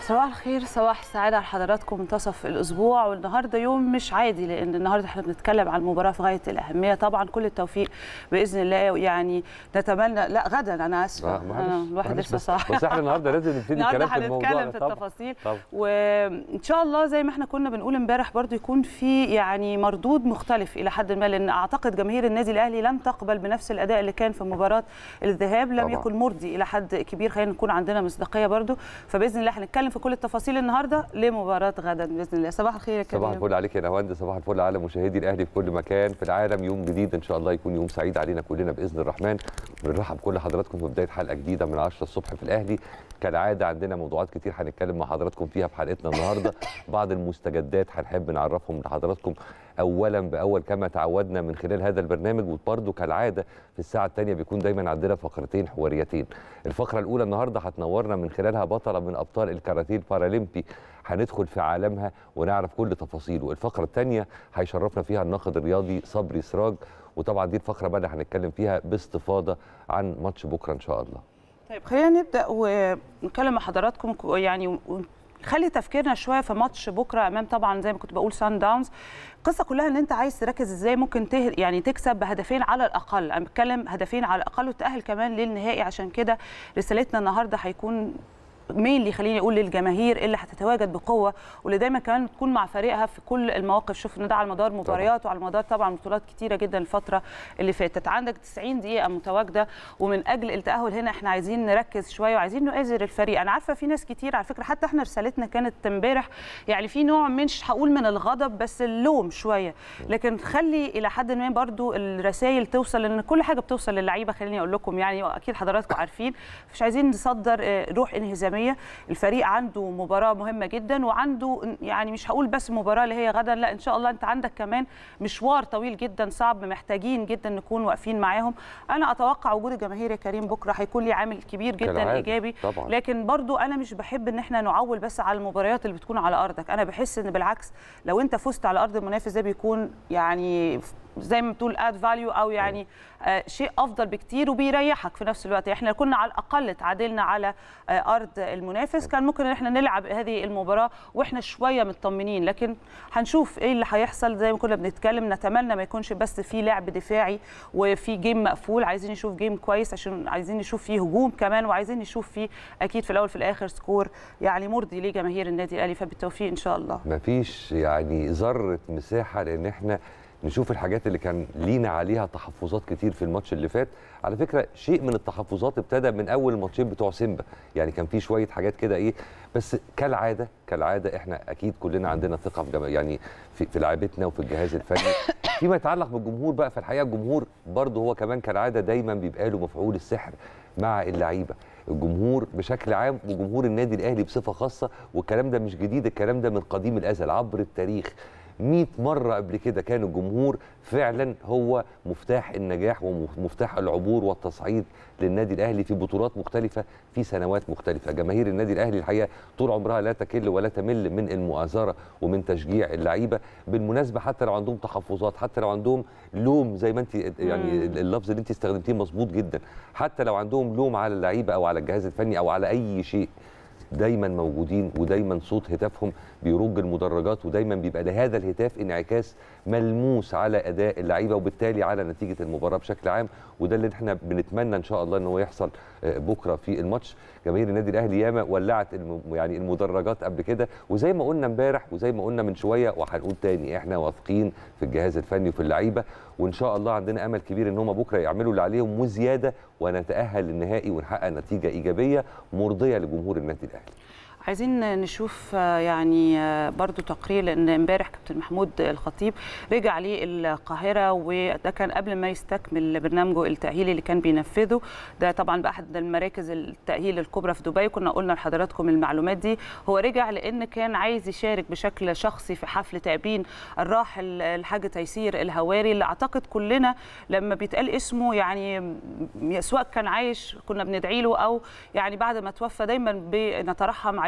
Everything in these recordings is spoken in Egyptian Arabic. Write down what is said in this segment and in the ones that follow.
صباح الخير صباح السعادة على حضراتكم منتصف الأسبوع والنهاردة يوم مش عادي لأن النهاردة احنا بنتكلم عن المباراة في غاية الأهمية طبعا كل التوفيق بإذن الله يعني نتمنى لا غدا أنا آسفة آه، معلش، أنا الواحد معلش لسه بس- صاحي بس احنا النهارده لازم نبتدي النهارده الكلام في الموضوع هنتكلم ده في طبعا التفاصيل طبعا. وان شاء الله زي ما احنا كنا بنقول امبارح برضو يكون في يعني مردود مختلف الى حد ما لان اعتقد جماهير النادي الاهلي لم تقبل بنفس الاداء اللي كان في مباراه الذهاب لم طبعاً. يكن مرضي الى حد كبير خلينا نكون عندنا مصداقيه برضو فباذن الله هنتكلم في كل التفاصيل النهارده لمباراه غدا باذن الله صباح الخير يا كريم صباح الفل عليك يا نهاوند صباح الفل على مشاهدي الاهلي في كل مكان في العالم يوم جديد ان شاء الله يكون يوم سعيد علينا كلنا باذن الرحمن بنرحب بكل حضراتكم في بدايه حلقه جديده من 10 الصبح في الاهلي كالعاده عندنا موضوعات كتير هنتكلم مع حضراتكم فيها في حلقتنا النهارده بعض المستجدات هنحب نعرفهم لحضراتكم اولا باول كما تعودنا من خلال هذا البرنامج وبرده كالعاده في الساعه الثانيه بيكون دايما عندنا فقرتين حواريتين الفقره الاولى النهارده هتنورنا من خلالها بطله من ابطال الكاراتيه البارالمبي هندخل في عالمها ونعرف كل تفاصيله الفقره الثانيه هيشرفنا فيها الناقد الرياضي صبري سراج وطبعا دي الفقره بقى اللي هنتكلم فيها باستفاضه عن ماتش بكره ان شاء الله طيب خلينا نبدا ونتكلم مع حضراتكم ك- يعني خلي تفكيرنا شويه في ماتش بكره امام طبعا زي ما كنت بقول سان داونز القصه كلها ان انت عايز تركز ازاي ممكن ته يعني تكسب بهدفين على الاقل انا بتكلم هدفين على الاقل وتاهل كمان للنهائي عشان كده رسالتنا النهارده هيكون مين اللي خليني اقول للجماهير اللي هتتواجد بقوه واللي دايما كمان تكون مع فريقها في كل المواقف شفنا ده على مدار مباريات وعلى مدار طبعا بطولات كتيره جدا الفتره اللي فاتت عندك 90 دقيقه متواجده ومن اجل التاهل هنا احنا عايزين نركز شويه وعايزين نؤازر الفريق انا عارفه في ناس كتير على فكره حتى احنا رسالتنا كانت امبارح يعني في نوع مش هقول من الغضب بس اللوم شويه لكن خلي الى حد ما برضو الرسائل توصل لان كل حاجه بتوصل للعيبه خليني اقول لكم يعني اكيد حضراتكم عارفين مش عايزين نصدر آه، روح انهزاميه الفريق عنده مباراه مهمه جدا وعنده يعني مش هقول بس مباراه اللي هي غدا لا ان شاء الله انت عندك كمان مشوار طويل جدا صعب محتاجين جدا نكون واقفين معاهم انا اتوقع وجود الجماهير يا كريم بكره هيكون ليه عامل كبير جدا كالعادة، ايجابي طبعاً. لكن برضو انا مش بحب ان احنا نعول بس على المباريات اللي بتكون على ارضك انا بحس ان بالعكس لو انت فزت على ارض المنافس ده بيكون يعني زي ما بتقول اد فاليو او يعني آه شيء افضل بكتير وبيريحك في نفس الوقت احنا كنا على الاقل تعادلنا على آه ارض المنافس كان ممكن ان احنا نلعب هذه المباراه واحنا شويه مطمنين لكن هنشوف ايه اللي هيحصل زي ما كنا بنتكلم نتمنى ما يكونش بس في لعب دفاعي وفي جيم مقفول عايزين نشوف جيم كويس عشان عايزين نشوف فيه هجوم كمان وعايزين نشوف فيه اكيد في الاول في الاخر سكور يعني مرضي لجماهير النادي الاهلي فبالتوفيق ان شاء الله مفيش يعني ذره مساحه لان احنا نشوف الحاجات اللي كان لينا عليها تحفظات كتير في الماتش اللي فات على فكره شيء من التحفظات ابتدى من اول الماتشين بتوع سيمبا يعني كان في شويه حاجات كده ايه بس كالعاده كالعاده احنا اكيد كلنا عندنا ثقه في جما- يعني في, في لعيبتنا وفي الجهاز الفني فيما يتعلق بالجمهور بقى في الحقيقه الجمهور برضه هو كمان كالعاده دايما بيبقى له مفعول السحر مع اللعيبه الجمهور بشكل عام وجمهور النادي الاهلي بصفه خاصه والكلام ده مش جديد الكلام ده من قديم الازل عبر التاريخ 100 مرة قبل كده كان الجمهور فعلا هو مفتاح النجاح ومفتاح العبور والتصعيد للنادي الأهلي في بطولات مختلفة في سنوات مختلفة جماهير النادي الأهلي الحقيقة طول عمرها لا تكل ولا تمل من المؤازرة ومن تشجيع اللعيبة بالمناسبة حتى لو عندهم تحفظات حتى لو عندهم لوم زي ما انت يعني مم. اللفظ اللي انت استخدمتيه مظبوط جدا حتى لو عندهم لوم على اللعيبة أو على الجهاز الفني أو على أي شيء دايما موجودين ودايما صوت هتافهم بيرج المدرجات ودايما بيبقى لهذا الهتاف انعكاس ملموس على اداء اللعيبه وبالتالي على نتيجه المباراه بشكل عام وده اللي احنا بنتمنى ان شاء الله ان هو يحصل آه، بكره في الماتش جماهير النادي الاهلي ياما ولعت الم- يعني المدرجات قبل كده وزي ما قلنا امبارح وزي ما قلنا من شويه وهنقول تاني احنا واثقين في الجهاز الفني وفي اللعيبه وان شاء الله عندنا امل كبير ان هم بكره يعملوا اللي عليهم وزياده ونتاهل للنهائي ونحقق نتيجه ايجابيه مرضيه لجمهور النادي الاهلي عايزين نشوف آه، يعني آه، برضو تقرير لان امبارح كابتن محمود الخطيب رجع للقاهره وده كان قبل ما يستكمل برنامجه التاهيلي اللي كان بينفذه ده طبعا باحد المراكز التاهيل الكبرى في دبي كنا قلنا لحضراتكم المعلومات دي هو رجع لان كان عايز يشارك بشكل شخصي في حفل تأبين الراحل الحاج تيسير الهواري اللي اعتقد كلنا لما بيتقال اسمه يعني م- سواء كان عايش كنا بندعي له او يعني بعد ما توفى دايما بنترحم عليه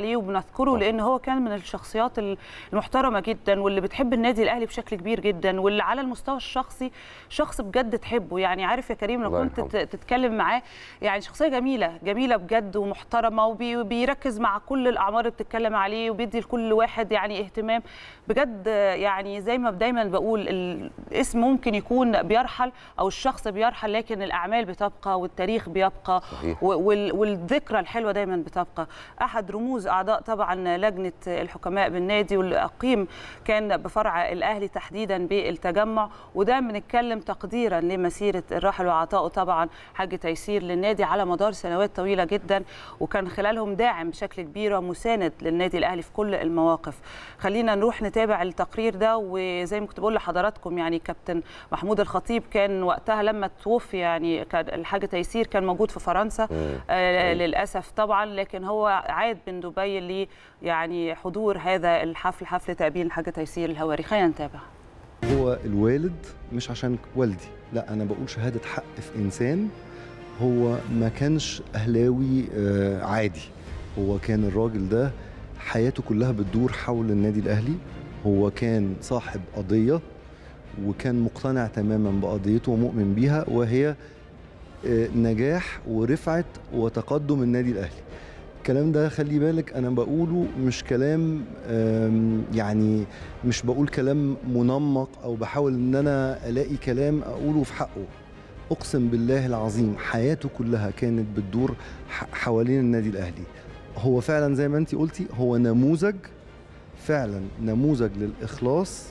عليه وبنذكره لان هو كان من الشخصيات المحترمه جدا واللي بتحب النادي الاهلي بشكل كبير جدا واللي على المستوى الشخصي شخص بجد تحبه يعني عارف يا كريم لو الله كنت يرحمه. ت- تتكلم معاه يعني شخصيه جميله جميله بجد ومحترمه وبيركز مع كل الاعمار اللي بتتكلم عليه وبيدي لكل واحد يعني اهتمام بجد يعني زي ما دايما بقول الاسم ممكن يكون بيرحل او الشخص بيرحل لكن الاعمال بتبقى والتاريخ بيبقى صحيح. و- وال- والذكرى الحلوه دايما بتبقى احد رموز اعضاء طبعا لجنه الحكماء بالنادي واللي اقيم كان بفرع الاهلي تحديدا بالتجمع وده بنتكلم تقديرا لمسيره الراحل وعطائه طبعا حاج تيسير للنادي على مدار سنوات طويله جدا وكان خلالهم داعم بشكل كبير ومساند للنادي الاهلي في كل المواقف خلينا نروح نتابع التقرير ده وزي ما كنت بقول لحضراتكم يعني كابتن محمود الخطيب كان وقتها لما توفي يعني كان الحاج تيسير كان موجود في فرنسا آه للاسف طبعا لكن هو عاد من دبي ل يعني حضور هذا الحفل حفل تأبين الحاج تيسير الهواري خلينا نتابع هو الوالد مش عشان والدي لا انا بقول شهاده حق في انسان هو ما كانش اهلاوي آه، عادي هو كان الراجل ده حياته كلها بتدور حول النادي الاهلي هو كان صاحب قضيه وكان مقتنع تماما بقضيته ومؤمن بيها وهي آه، نجاح ورفعه وتقدم النادي الاهلي الكلام ده خلي بالك انا بقوله مش كلام آم، يعني مش بقول كلام منمق او بحاول ان انا الاقي كلام اقوله في حقه اقسم بالله العظيم حياته كلها كانت بتدور ح- حوالين النادي الاهلي هو فعلا زي ما انت قلتي هو نموذج فعلا نموذج للاخلاص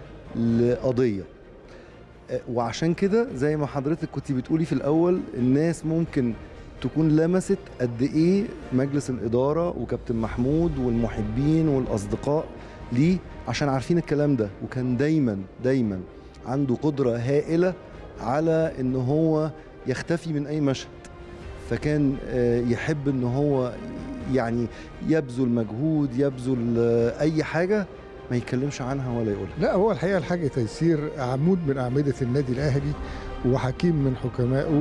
لقضيه آه، وعشان كده زي ما حضرتك كنت بتقولي في الاول الناس ممكن تكون لمست قد ايه مجلس الاداره وكابتن محمود والمحبين والاصدقاء ليه عشان عارفين الكلام ده وكان دايما دايما عنده قدره هائله على ان هو يختفي من اي مشهد فكان آه، يحب ان هو يعني يبذل مجهود يبذل آه، اي حاجه ما يتكلمش عنها ولا يقولها لا هو الحقيقه الحاج تيسير عمود من اعمده النادي الاهلي وحكيم من حكمائه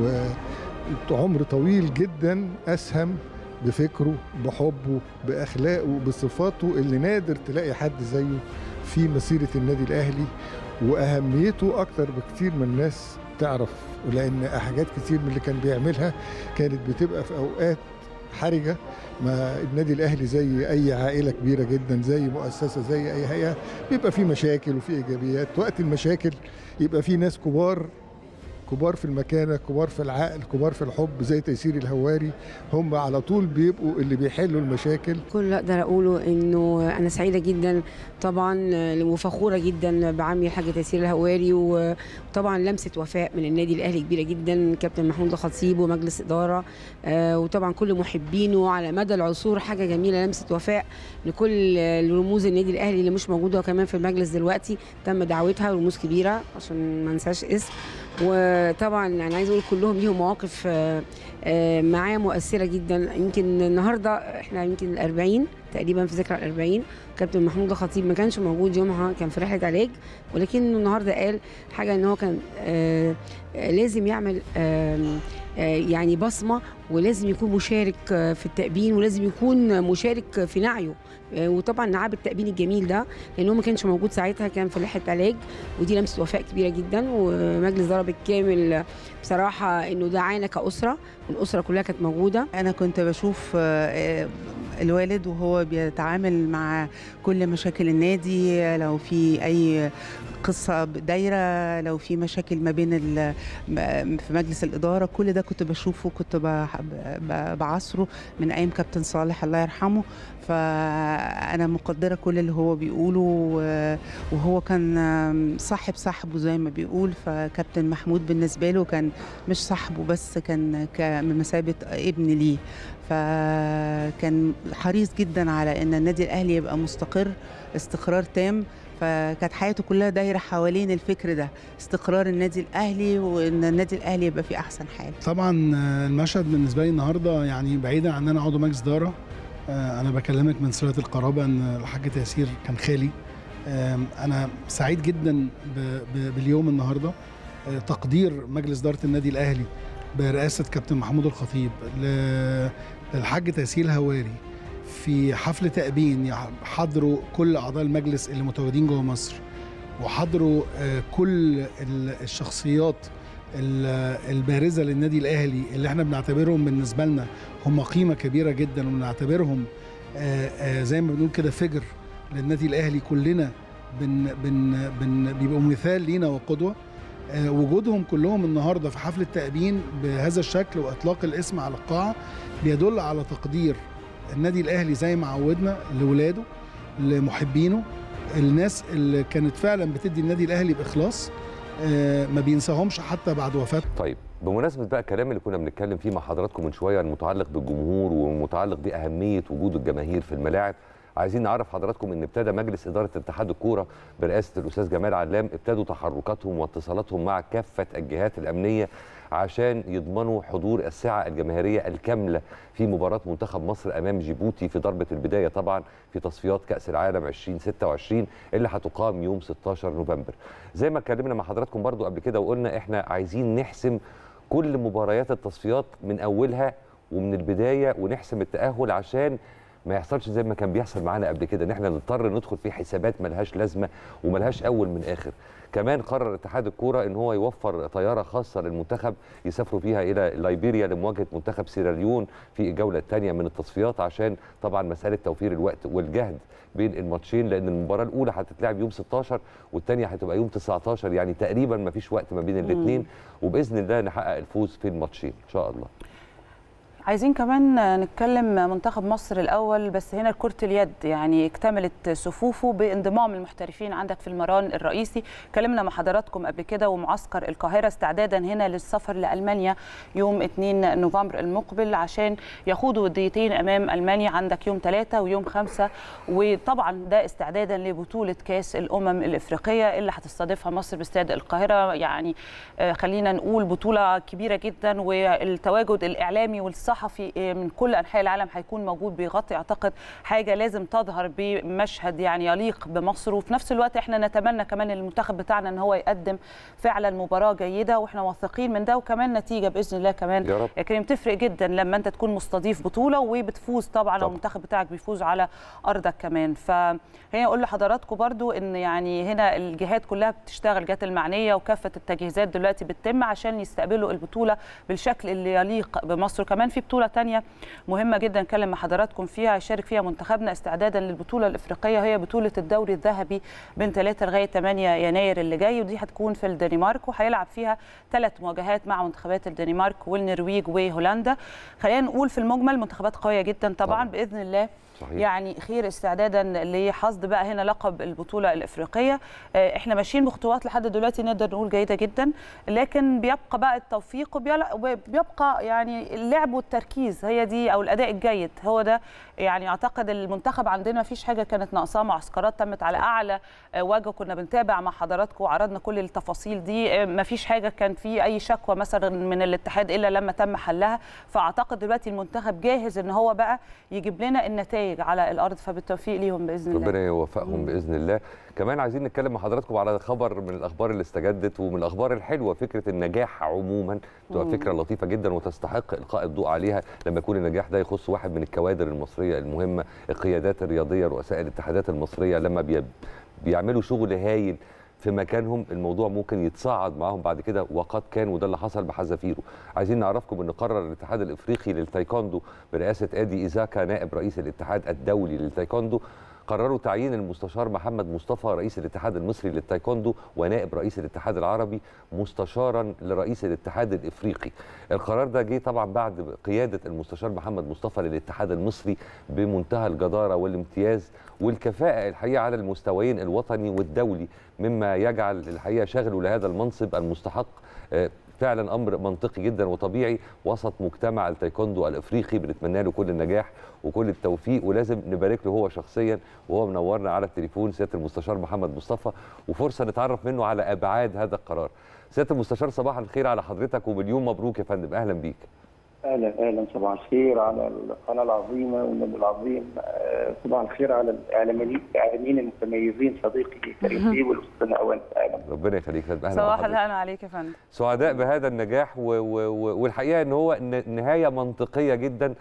وعمر طويل جدا اسهم بفكره بحبه باخلاقه بصفاته اللي نادر تلاقي حد زيه في مسيره النادي الاهلي واهميته اكتر بكتير من الناس تعرف لان حاجات كتير من اللي كان بيعملها كانت بتبقى في اوقات حرجه ما النادي الاهلي زي اي عائله كبيره جدا زي مؤسسه زي اي هيئه بيبقى في مشاكل وفي ايجابيات وقت المشاكل يبقى في ناس كبار كبار في المكانه كبار في العقل كبار في الحب زي تيسير الهواري هم على طول بيبقوا اللي بيحلوا المشاكل كل اللي اقدر اقوله انه انا سعيده جدا طبعا وفخوره جدا بعمي الحاج تيسير الهواري وطبعا لمسه وفاء من النادي الاهلي كبيره جدا كابتن محمود الخطيب ومجلس اداره آه، وطبعا كل محبينه على مدى العصور حاجه جميله لمسه وفاء لكل رموز النادي الاهلي اللي مش موجوده كمان في المجلس دلوقتي تم دعوتها رموز كبيره عشان ما انساش اسم وطبعا انا عايز اقول كلهم ليهم مواقف آه، آه، معاه مؤثره جدا يمكن النهارده احنا يمكن الأربعين تقريبا في ذكرى الأربعين كابتن محمود الخطيب ما كانش موجود يومها كان في رحله علاج ولكنه النهارده قال حاجه ان هو كان آه، آه، لازم يعمل آم، آه، يعني بصمه ولازم يكون مشارك آه، في التأبين ولازم يكون مشارك في نعيه آه، وطبعا نعاه بالتأبين الجميل ده لان هو ما كانش موجود ساعتها كان في رحله علاج ودي لمسه وفاء كبيره جدا ومجلس ضرب الكامل بصراحه انه دعانا كاسره والاسره كلها كانت موجوده انا كنت بشوف آه، الوالد وهو بيتعامل مع كل مشاكل النادي لو في اي قصه دايره لو في مشاكل ما بين ال- م- في مجلس الاداره كل ده كنت بشوفه كنت بح- ب- بعصره من ايام كابتن صالح الله يرحمه فانا مقدره كل اللي هو بيقوله و- وهو كان صاحب صاحبه زي ما بيقول فكابتن محمود بالنسبه له كان مش صاحبه بس كان كمثابه ابن ليه فكان حريص جدا على ان النادي الاهلي يبقى مستقر استقرار تام فكانت حياته كلها دايره حوالين الفكر ده استقرار النادي الاهلي وان النادي الاهلي يبقى في احسن حال طبعا آه، المشهد بالنسبه لي النهارده يعني بعيدا عن ان انا عضو مجلس اداره آه، انا بكلمك من صله القرابه ان الحاج تيسير كان خالي آم، انا سعيد جدا ب- ب- باليوم النهارده آه، تقدير مجلس اداره النادي برئاسه كابتن محمود الخطيب ل- للحاج تيسير الهواري في حفل تأبين يح- حضروا كل أعضاء المجلس اللي متواجدين جوه مصر وحضروا آه، كل ال- الشخصيات ال- البارزة للنادي الأهلي اللي احنا بنعتبرهم بالنسبة لنا هم قيمة كبيرة جدا وبنعتبرهم آه، آه، زي ما بنقول كده فجر للنادي الأهلي كلنا بن بن بن بيبقوا مثال لينا وقدوة آه، وجودهم كلهم النهارده في حفل التأبين بهذا الشكل وإطلاق الاسم على القاعة بيدل على تقدير النادي الأهلي زي ما عودنا لولاده لمحبينه الناس اللي كانت فعلا بتدي النادي الأهلي بإخلاص آه، ما بينساهمش حتى بعد وفاته طيب بمناسبه بقى الكلام اللي كنا بنتكلم فيه مع حضراتكم من شويه المتعلق بالجمهور ومتعلق باهميه وجود الجماهير في الملاعب عايزين نعرف حضراتكم ان ابتدى مجلس اداره اتحاد الكوره برئاسه الاستاذ جمال علام ابتدوا تحركاتهم واتصالاتهم مع كافه الجهات الامنيه عشان يضمنوا حضور الساعه الجماهيريه الكامله في مباراه منتخب مصر امام جيبوتي في ضربه البدايه طبعا في تصفيات كاس العالم 2026 اللي هتقام يوم 16 نوفمبر زي ما اتكلمنا مع حضراتكم برضو قبل كده وقلنا احنا عايزين نحسم كل مباريات التصفيات من اولها ومن البدايه ونحسم التاهل عشان ما يحصلش زي ما كان بيحصل معانا قبل كده ان احنا نضطر ندخل في حسابات ملهاش لازمه وملهاش اول من اخر كمان قرر اتحاد الكوره ان هو يوفر طياره خاصه للمنتخب يسافروا فيها الى ليبيريا لمواجهه منتخب سيراليون في الجوله الثانيه من التصفيات عشان طبعا مساله توفير الوقت والجهد بين الماتشين لان المباراه الاولى هتتلعب يوم 16 والثانيه هتبقى يوم 19 يعني تقريبا ما فيش وقت ما بين الاثنين وباذن الله نحقق الفوز في الماتشين ان شاء الله عايزين كمان نتكلم منتخب مصر الاول بس هنا كره اليد يعني اكتملت صفوفه بانضمام المحترفين عندك في المران الرئيسي كلمنا مع حضراتكم قبل كده ومعسكر القاهره استعدادا هنا للسفر لالمانيا يوم 2 نوفمبر المقبل عشان يخوضوا وديتين امام المانيا عندك يوم 3 ويوم 5 وطبعا ده استعدادا لبطوله كاس الامم الافريقيه اللي هتستضيفها مصر باستاد القاهره يعني آه، خلينا نقول بطوله كبيره جدا والتواجد الاعلامي والصحفي آه، من كل انحاء العالم هيكون موجود بيغطي اعتقد حاجه لازم تظهر بمشهد يعني يليق بمصر وفي نفس الوقت احنا نتمنى كمان المنتخب بتاعنا ان هو يقدم فعلا مباراه جيده واحنا واثقين من ده وكمان نتيجه باذن الله كمان يا رب. يا كريم تفرق جدا لما انت تكون مستضيف بطوله وبتفوز طبعا طبعا. او المنتخب بتاعك بيفوز على ارضك كمان فهنا اقول لحضراتكم برضو ان يعني هنا الجهات كلها بتشتغل الجهات المعنيه وكافه التجهيزات دلوقتي بتتم عشان يستقبلوا البطوله بالشكل اللي يليق بمصر وكمان في بطوله تانية مهمه جدا نتكلم مع حضراتكم فيها هيشارك فيها منتخبنا استعدادا للبطوله الافريقيه هي بطوله الدوري الذهبي من 3 لغايه 8 يناير اللي جاي ودي هتكون في الدنمارك وهيلعب فيها ثلاث مواجهات مع منتخبات الدنمارك والنرويج وهولندا خلينا نقول في المجمل منتخبات قويه جدا طبعا, طبعاً. طبعا. باذن الله صحيح. يعني خير استعدادا لحصد بقى هنا لقب البطوله الافريقيه آه، احنا ماشيين بخطوات لحد دلوقتي نقدر نقول جيده جدا لكن بيبقى بقى التوفيق وبيلا- وبيبقى يعني اللعب والتركيز هي دي او الاداء الجيد هو ده يعني اعتقد المنتخب عندنا ما فيش حاجه كانت ناقصاه معسكرات تمت على اعلى آه، وجه كنا بنتابع مع حضراتكم وعرضنا كل التفاصيل دي آه، ما فيش حاجه كان في اي شكوى مثلا من الاتحاد الا لما تم حلها فاعتقد دلوقتي المنتخب جاهز ان هو بقى يجيب لنا النتائج على الارض فبالتوفيق ليهم باذن الله ربنا يوفقهم باذن الله كمان عايزين نتكلم مع حضراتكم على خبر من الاخبار اللي استجدت ومن الاخبار الحلوه فكره النجاح عموما تبقى فكره لطيفه جدا وتستحق القاء الضوء عليها لما يكون النجاح ده يخص واحد من الكوادر المصريه المهمه القيادات الرياضيه رؤساء الاتحادات المصريه لما بي بيعملوا شغل هايل في مكانهم الموضوع ممكن يتصاعد معاهم بعد كده وقد كان وده اللي حصل بحذافيره عايزين نعرفكم ان قرر الاتحاد الافريقي للتايكوندو برئاسه ادي ايزاكا نائب رئيس الاتحاد الدولي للتايكوندو قرروا تعيين المستشار محمد مصطفى رئيس الاتحاد المصري للتايكوندو ونائب رئيس الاتحاد العربي مستشارا لرئيس الاتحاد الافريقي. القرار ده جه طبعا بعد قياده المستشار محمد مصطفى للاتحاد المصري بمنتهى الجداره والامتياز والكفاءه الحقيقه على المستويين الوطني والدولي مما يجعل الحقيقه شغله لهذا المنصب المستحق آه، فعلا امر منطقي جدا وطبيعي وسط مجتمع التايكوندو الافريقي بنتمنى له كل النجاح وكل التوفيق ولازم نبارك له هو شخصيا وهو منورنا على التليفون سياده المستشار محمد مصطفى وفرصه نتعرف منه على ابعاد هذا القرار. سياده المستشار صباح الخير على حضرتك ومليون مبروك يا فندم اهلا بيك. اهلا اهلا صباح الخير على القناه العظيمه والنبي العظيم آه، صباح الخير على الاعلاميين الاعلاميين المتميزين صديقي كريم بيه والاستاذ اوان اهلا ربنا يخليك يا فندم اهلا صباح بحضرتك. الهنا عليك يا فندم سعداء بهذا النجاح و و و والحقيقه ان هو ن- نهايه منطقيه جدا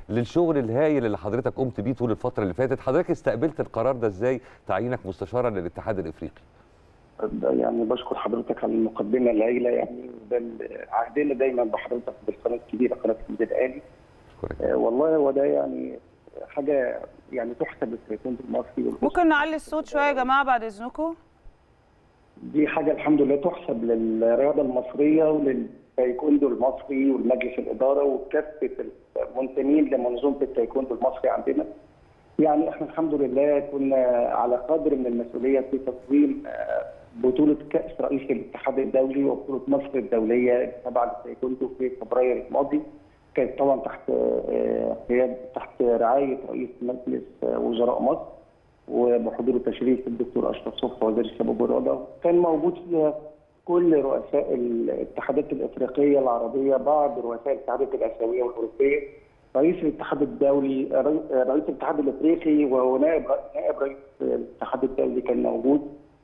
للشغل الهائل اللي حضرتك قمت بيه طول الفتره اللي فاتت حضرتك استقبلت القرار ده ازاي تعيينك مستشارا للاتحاد الافريقي يعني بشكر حضرتك على المقدمه الهائله يعني ده ال- عهدنا دايما بحضرتك بالقناه الكبيره قناه النادي الاهلي أشكرك. آه، والله هو ده يعني حاجه يعني تحسب للتايكوندو المصري والأسرة. ممكن نعلي الصوت شويه يا جماعه بعد اذنكم دي حاجه الحمد لله تحسب للرياضه المصريه وللتايكوندو المصري والمجلس الاداره وكافه المنتمين لمنظومه التايكوندو المصري عندنا. يعني احنا الحمد لله كنا على قدر من المسؤوليه في تنظيم آه، بطوله كاس رئيس الاتحاد الدولي وبطوله مصر الدوليه تبع التايكوندو في فبراير الماضي. كانت طبعا تحت آه، قياده تحت رعايه رئيس مجلس آه، وزراء مصر. وبحضور التشريف الدكتور اشرف صبحي وزير الشباب والرياضه كان موجود فيها كل رؤساء الاتحادات الافريقيه العربيه بعض رؤساء الاتحادات الاسيويه والاوروبيه رئيس الاتحاد الدولي رئي- رئيس الاتحاد الافريقي ونائب نائب رئيس الاتحاد الدولي كان موجود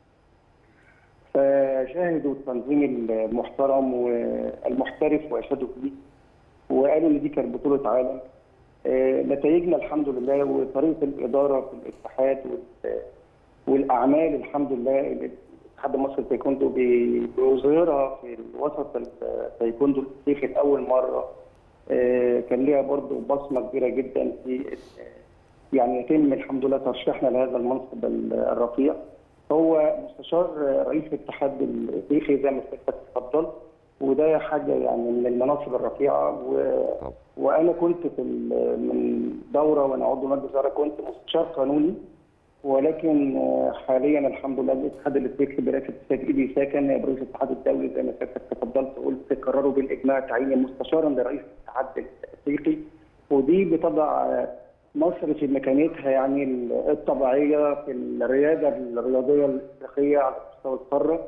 فشاهدوا التنظيم المحترم والمحترف واشادوا فيه وقالوا ان دي كانت بطوله عالم آه، نتائجنا الحمد لله وطريقه الاداره في الاتحاد وال- والاعمال الحمد لله اللي الاتحاد المصري للتايكوندو بي- بيظهرها في الوسط التايكوندو الافريقي لاول مره آه، كان ليها برضه بصمه كبيره جدا في يعني يتم الحمد لله ترشيحنا لهذا المنصب الرفيع هو مستشار رئيس الاتحاد الافريقي زي ما حضرتك اتفضلت وده حاجه يعني من المناصب الرفيعه و... طب. وانا كنت في ال- من دوره وانا عضو مجلس اداره كنت مستشار قانوني ولكن آه، حاليا الحمد لله الاتحاد الافريقي برئاسه الاستاذ ايدي ساكن نائب رئيس الاتحاد الدولي زي ما حضرتك تفضلت وقلت قرروا بالاجماع تعيين مستشارا لرئيس الاتحاد الافريقي ودي بتضع آه، مصر في مكانتها يعني الطبيعيه في الرياده الرياضيه الافريقيه على مستوى القاره.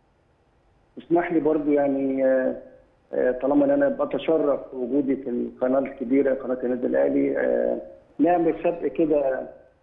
اسمح لي برضو يعني آه، آه، طالما ان انا بتشرف بوجودي في القناه الكبيره قناه النادي الاهلي آه، نعمل سبق كده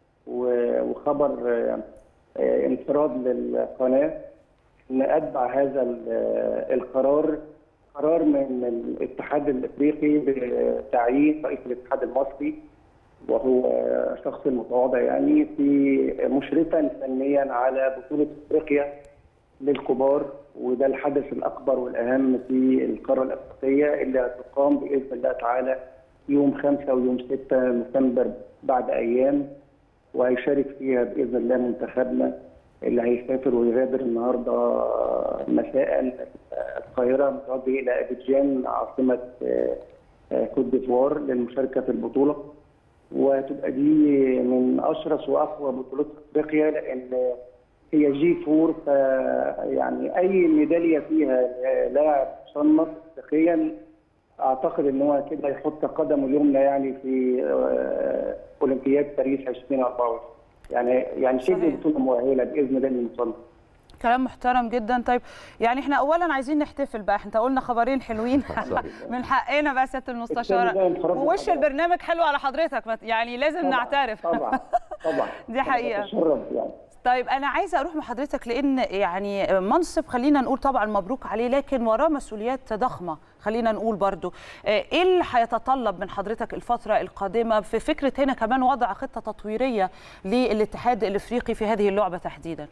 و- وخبر آه، آه، انفراد للقناه ان اتبع هذا ال- آه، القرار قرار من الاتحاد الافريقي بتعيين رئيس الاتحاد المصري وهو آه، شخص متواضع يعني في مشرفا فنيا على بطوله افريقيا للكبار وده الحدث الاكبر والاهم في القاره الافريقيه اللي هتقام باذن الله تعالى يوم 5 ويوم 6 نوفمبر بعد ايام وهيشارك فيها باذن الله منتخبنا اللي هيسافر ويغادر النهارده مساء القاهره متوجه الى ابيجان عاصمه آه، آه، كوت ديفوار للمشاركه في البطوله وتبقى دي من اشرس واقوى بطولات افريقيا لان هي جي فور ف يعني اي ميداليه فيها لاعب مصنف افريقيا اعتقد ان هو كده يحط قدمه اليمنى يعني في آه، اولمبياد باريس 2024 يعني يعني شبه صحيح. بطوله مؤهله باذن الله للمصنف كلام محترم جدا طيب يعني احنا اولا عايزين نحتفل بقى انت قلنا خبرين حلوين من حقنا بقى سياده المستشاره الثاني ده انفراد ووش طبعاً. البرنامج حلو على حضرتك ما- يعني لازم طبعاً، نعترف طبعا طبعا دي حقيقة. تشرف يعني طيب انا عايزه اروح مع حضرتك لان يعني منصب خلينا نقول طبعا مبروك عليه لكن وراه مسؤوليات ضخمه خلينا نقول برضو آه، ايه اللي هيتطلب من حضرتك الفتره القادمه في فكره هنا كمان وضع خطه تطويريه للاتحاد الافريقي في هذه اللعبه تحديدا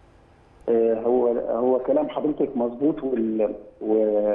آه، هو هو كلام حضرتك مظبوط وال و-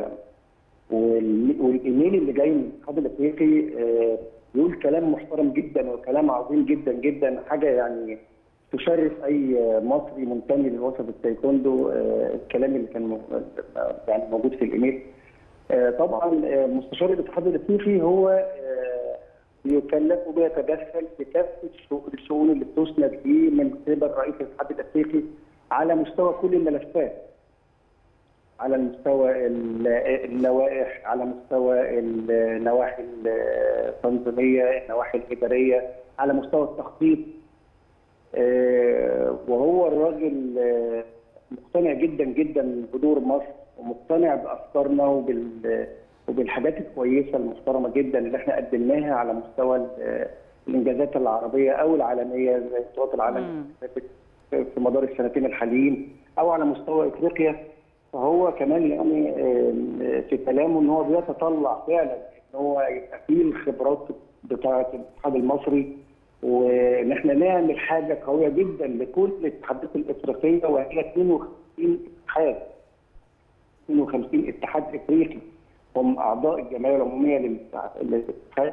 وال- والايميل اللي جاي من الاتحاد الافريقي آه، بيقول كلام محترم جدا وكلام عظيم جدا جدا حاجه يعني تشرف اي مصري منتمي للوسط التايكوندو آه، الكلام اللي كان م- يعني موجود في الايميل آه، طبعا آه، مستشار الاتحاد الافريقي هو آه، بيكلف وبيتدخل في كافه الشؤ- الشؤون اللي بتسند ليه من قبل رئيس الاتحاد الافريقي على مستوى كل الملفات على المستوى ال- اللوائح على مستوى النواحي التنظيميه النواحي الاداريه على مستوى التخطيط آه، وهو الراجل آه، مقتنع جدا جدا بدور مصر ومقتنع بافكارنا وبال وبالحاجات الكويسه المحترمه جدا اللي احنا قدمناها على مستوى ال- الانجازات العربيه او العالميه زي بطولات العالم مم. اللي فاتت في مدار السنتين الحاليين او على مستوى افريقيا فهو كمان يعني آه، في كلامه ان هو بيتطلع فعلا ان هو يبقى فيه الخبرات بتاعه الاتحاد المصري وان احنا نعمل حاجه قويه جدا لكل الاتحادات الافريقيه وهي 52 اتحاد 52 اتحاد افريقي هم اعضاء الجمعيه العموميه للاتحاد الاتحاد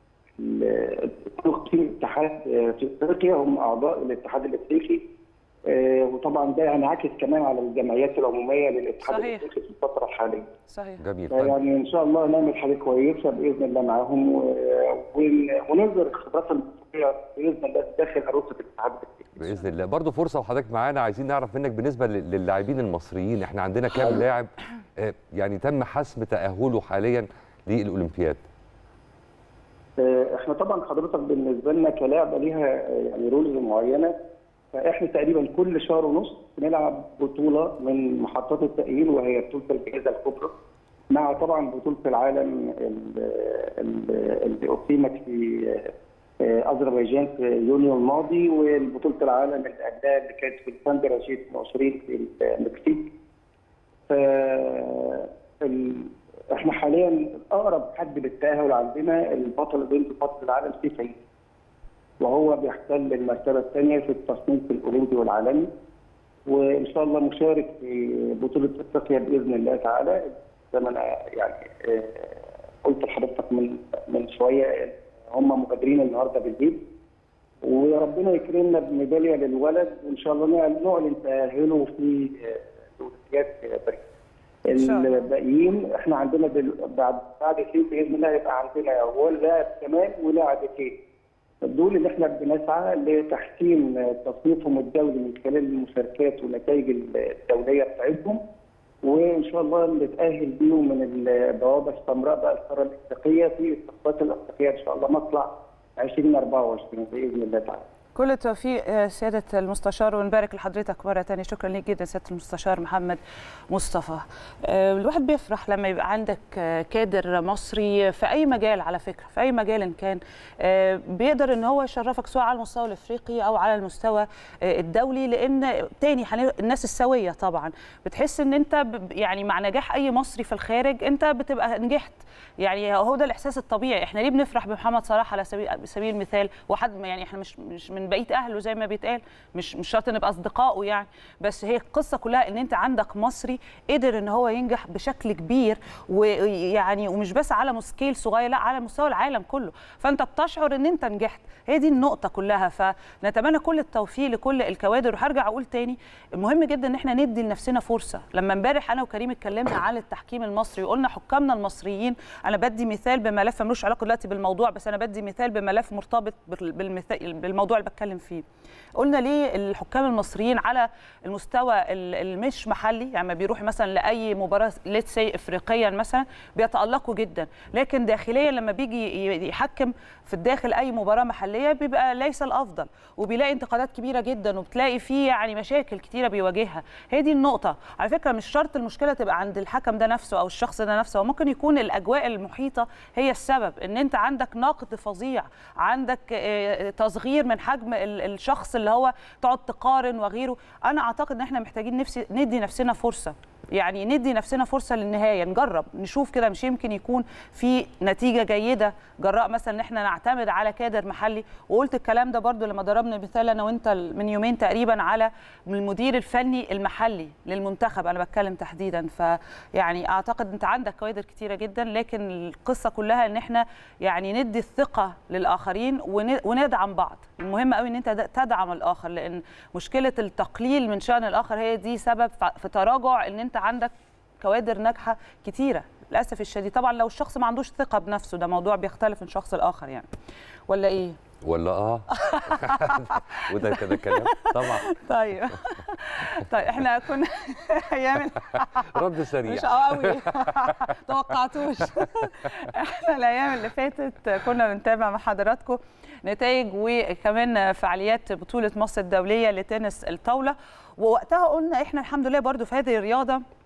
ال 52 اتحاد في افريقيا هم اعضاء الاتحاد الافريقي آه، وطبعا ده ينعكس كمان على الجمعيات العموميه للاتحاد صحيح. الافريقي في الفتره الحاليه. صحيح جميل طيب يعني ان شاء الله نعمل حاجه كويسه باذن الله معاهم و- ون- ونظهر الخبرات المصريه باذن الله داخل عروسه الاتحاد الافريقي. باذن الله برضه فرصه وحضرتك معانا عايزين نعرف منك بالنسبه لل- للاعبين المصريين احنا عندنا كام لاعب آه، يعني تم حسم تاهله حاليا للاولمبياد آه، احنا طبعا حضرتك بالنسبه لنا كلاعبه ليها آه، يعني رولز معينه فاحنا تقريبا كل شهر ونص بنلعب بطوله من محطات التاهيل وهي بطوله الجائزه الكبرى مع طبعا بطوله العالم ال- ال- اللي اقيمت في آه، اذربيجان في يونيو الماضي وبطوله العالم اللي قبلها اللي كانت في الساندر 2022 في المكسيك ف ال- احنا حاليا اقرب حد للتاهل عندنا البطل البنت بطل العالم سيف عيد وهو بيحتل المرتبه الثانيه في التصنيف الاولمبي والعالمي وان شاء الله مشارك في بطوله افريقيا باذن الله تعالى زي ما انا يعني آه، قلت لحضرتك من من شويه هم مبادرين النهارده بالليل وربنا يكرمنا بميداليه للولد وان شاء الله نعلن- نعلن تاهله في آه، اولمبياد باريس. إن شاء الله. الباقيين احنا عندنا دل... بعد بعد كده باذن الله يبقى عندنا هو لاعب كمان ولاعبتين دول اللي احنا بنسعى لتحسين تصنيفهم الدولي من خلال المشاركات والنتائج الدوليه بتاعتهم وان شاء الله نتاهل بيهم من البوابه السمراء بقى القاره الافريقيه في التصفيات الافريقيه ان شاء الله مطلع 2024 باذن الله تعالى. كل التوفيق آه، سيادة المستشار ونبارك لحضرتك مرة تانية شكرا ليك جدا سيادة المستشار محمد مصطفى آه، الواحد بيفرح لما يبقى عندك آه، كادر مصري في أي مجال على فكرة في أي مجال إن كان آه، بيقدر إن هو يشرفك سواء على المستوى الإفريقي أو على المستوى آه، الدولي لأن تاني هن- الناس السوية طبعا بتحس إن أنت ب- يعني مع نجاح أي مصري في الخارج أنت بتبقى نجحت يعني هو ده الاحساس الطبيعي احنا ليه بنفرح بمحمد صلاح على سبيل سبيل المثال واحد يعني احنا مش مش من بقيه اهله زي ما بيتقال مش مش شرط نبقى اصدقائه يعني بس هي القصه كلها ان انت عندك مصري قدر ان هو ينجح بشكل كبير ويعني ومش بس على سكيل صغير لا على مستوى العالم كله فانت بتشعر ان انت نجحت هي دي النقطه كلها فنتمنى كل التوفيق لكل الكوادر وهرجع اقول تاني مهم جدا ان احنا ندي لنفسنا فرصه لما امبارح انا وكريم اتكلمنا عن التحكيم المصري وقلنا حكامنا المصريين انا بدي مثال بملف ملوش علاقه دلوقتي بالموضوع بس انا بدي مثال بملف مرتبط بال- بالمثال بالموضوع اللي بتكلم فيه قلنا ليه الحكام المصريين على المستوى ال- المش محلي يعني ما بيروحوا مثلا لاي مباراه ليتس سي افريقيا مثلا بيتالقوا جدا لكن داخليا لما بيجي ي- يحكم في الداخل اي مباراه محليه بيبقى ليس الافضل وبيلاقي انتقادات كبيره جدا وبتلاقي فيه يعني مشاكل كتيره بيواجهها هي دي النقطه على فكره مش شرط المشكله تبقى عند الحكم ده نفسه او الشخص ده نفسه وممكن يكون الاجواء المحيطه هي السبب ان انت عندك نقد فظيع عندك آه، تصغير من حجم ال- الشخص اللي هو تقعد تقارن وغيره انا اعتقد ان احنا محتاجين نفسي ندي نفسنا فرصه يعني ندي نفسنا فرصه للنهايه نجرب نشوف كده مش يمكن يكون في نتيجه جيده جراء مثلا ان احنا نعتمد على كادر محلي وقلت الكلام ده برضو لما ضربنا مثال انا وانت من يومين تقريبا على المدير الفني المحلي للمنتخب انا بتكلم تحديدا فيعني اعتقد انت عندك كوادر كتيره جدا لكن القصه كلها ان احنا يعني ندي الثقه للاخرين ون- وندعم بعض المهم قوي ان انت د- تدعم الاخر لان مشكله التقليل من شان الاخر هي دي سبب ف- في تراجع ان انت عندك كوادر ناجحه كتيره للاسف الشديد طبعا لو الشخص ما عندوش ثقه بنفسه ده موضوع بيختلف من شخص لاخر يعني ولا ايه ولا اه وده كده كلام طبعا طيب طيب احنا كنا ايام رد سريع مش قوي توقعتوش احنا الايام اللي فاتت كنا بنتابع مع حضراتكم نتائج وكمان فعاليات بطوله مصر الدوليه لتنس الطاوله ووقتها قلنا احنا الحمد لله برضو في هذه الرياضه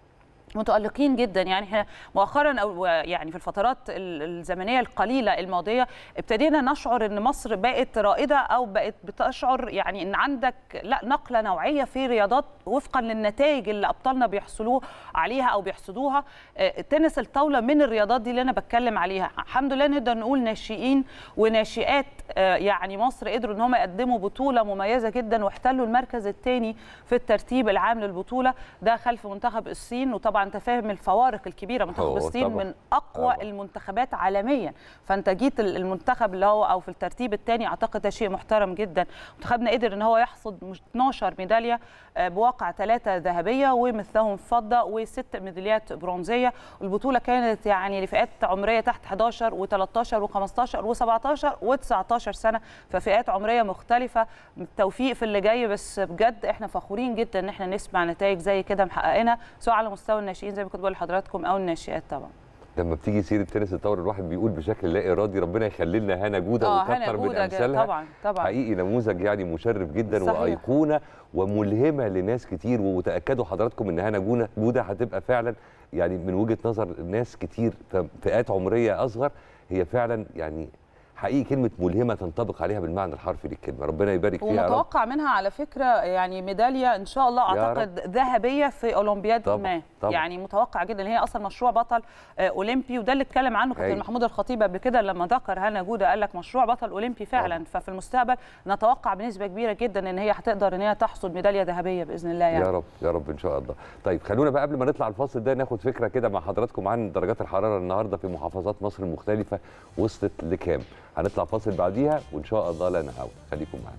متألقين جدا يعني احنا مؤخرا او يعني في الفترات ال- الزمنيه القليله الماضيه ابتدينا نشعر ان مصر بقت رائده او بقت بتشعر يعني ان عندك لا نقله نوعيه في رياضات وفقا للنتائج اللي ابطالنا بيحصلوا عليها او بيحصدوها آه، تنس الطاوله من الرياضات دي اللي انا بتكلم عليها الحمد لله نقدر نقول ناشئين وناشئات آه، يعني مصر قدروا ان هم يقدموا بطوله مميزه جدا واحتلوا المركز الثاني في الترتيب العام للبطوله ده خلف منتخب الصين وطبعا انت فاهم الفوارق الكبيره منتخب هو الصين طبعاً. من اقوى طبعاً. المنتخبات عالميا فانت جيت ال- المنتخب اللي هو او في الترتيب الثاني اعتقد ده شيء محترم جدا منتخبنا قدر ان هو يحصد مش- 12 ميداليه آه، بواقع ثلاثه ذهبيه ومثلهم فضه وست ميداليات برونزيه والبطوله كانت يعني لفئات عمريه تحت 11 و13 و15 و17 و19 سنه ففئات عمريه مختلفه التوفيق في اللي جاي بس بجد احنا فخورين جدا ان احنا نسمع نتائج زي كده محققينها سواء على مستوى الناشئين زي ما كنت بقول لحضراتكم او الناشئات طبعا لما بتيجي سيره تنس الطاوله الواحد بيقول بشكل لا ارادي ربنا يخلي لنا هنا جوده اه هنا وكتر من جودة امثالها طبعا طبعا حقيقي نموذج يعني مشرف جدا صحيح. وايقونه وملهمه لناس كتير وتاكدوا حضراتكم ان هنا جونه جوده هتبقى فعلا يعني من وجهه نظر ناس كتير في فئات عمريه اصغر هي فعلا يعني حقيقي كلمه ملهمه تنطبق عليها بالمعنى الحرفي للكلمه ربنا يبارك فيها يا رب ومتوقع منها على فكره يعني ميداليه ان شاء الله يا اعتقد ذهبيه في اولمبياد طبعاً، ما طبعاً. يعني متوقع جدا ان هي اصلا مشروع بطل آه، اولمبي وده اللي اتكلم عنه كابتن أيوة. محمود الخطيب قبل كده لما ذكر هنا جوده قال لك مشروع بطل اولمبي فعلا طبعاً. ففي المستقبل نتوقع بنسبه كبيره جدا ان هي هتقدر ان هي تحصد ميداليه ذهبيه باذن الله يعني يا رب يا رب ان شاء الله طيب خلونا بقى قبل ما نطلع الفاصل ده ناخد فكره كده مع حضراتكم عن درجات الحراره النهارده في محافظات مصر المختلفه وصلت لكام هنطلع فاصل بعديها وان شاء الله لا نعود خليكم معانا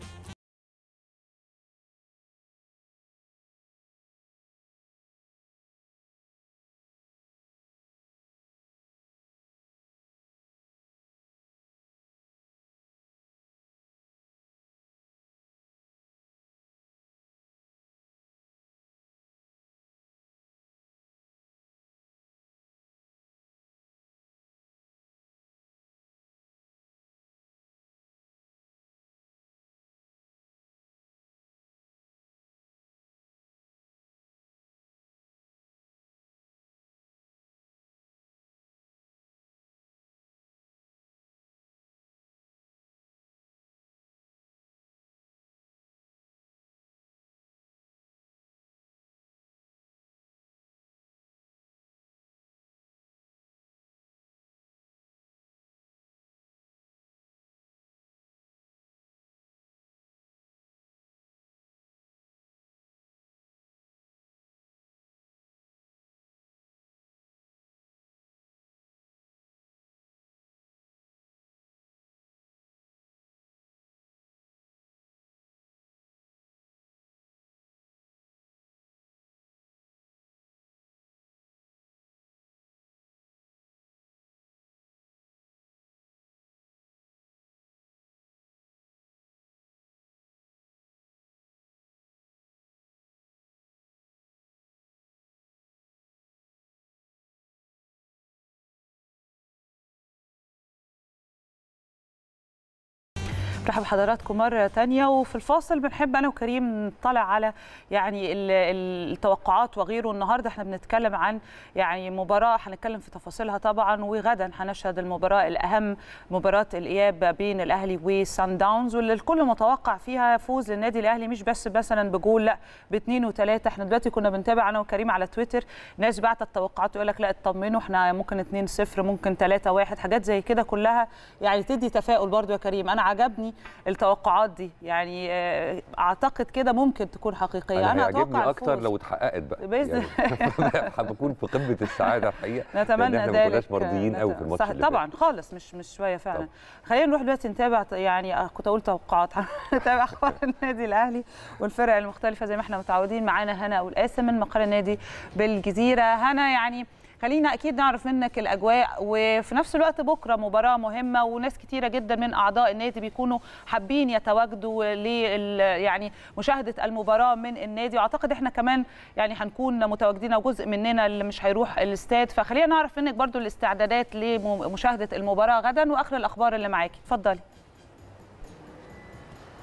برحب بحضراتكم مرة تانية وفي الفاصل بنحب أنا وكريم نطلع على يعني ال- ال- التوقعات وغيره النهاردة احنا بنتكلم عن يعني مباراة هنتكلم في تفاصيلها طبعا وغدا هنشهد المباراة الأهم مباراة الإياب بين الأهلي وسان داونز واللي الكل متوقع فيها فوز للنادي الأهلي مش بس مثلا بجول لا باثنين وثلاثة احنا دلوقتي كنا بنتابع أنا وكريم على تويتر ناس بعتت توقعات يقول لك لا اطمنوا احنا ممكن 2-0 ممكن 3-1 حاجات زي كده كلها يعني تدي تفاؤل برضو يا كريم انا عجبني التوقعات دي يعني آه، اعتقد كده ممكن تكون حقيقيه انا هيعجبني اتوقع اكتر الفوز. لو اتحققت بقى بإذن- يعني هبكون في قمه السعاده الحقيقه نتمنى لأن احنا ذلك ما كناش مرضيين قوي في نت- الماتش صح اللي طبعا خالص مش مش شويه فعلا طبعاً. خلينا نروح دلوقتي نتابع يعني آه، كنت اقول توقعات نتابع اخبار النادي الاهلي والفرق المختلفه زي ما احنا متعودين معانا هنا والقاسم من مقر النادي بالجزيره هنا يعني خلينا اكيد نعرف منك الاجواء وفي نفس الوقت بكره مباراه مهمه وناس كتيره جدا من اعضاء النادي بيكونوا حابين يتواجدوا ل يعني مشاهده المباراه من النادي واعتقد احنا كمان يعني هنكون متواجدين او جزء مننا اللي مش هيروح الاستاد فخلينا نعرف منك برضو الاستعدادات لمشاهده المباراه غدا واخر الاخبار اللي معاكي اتفضلي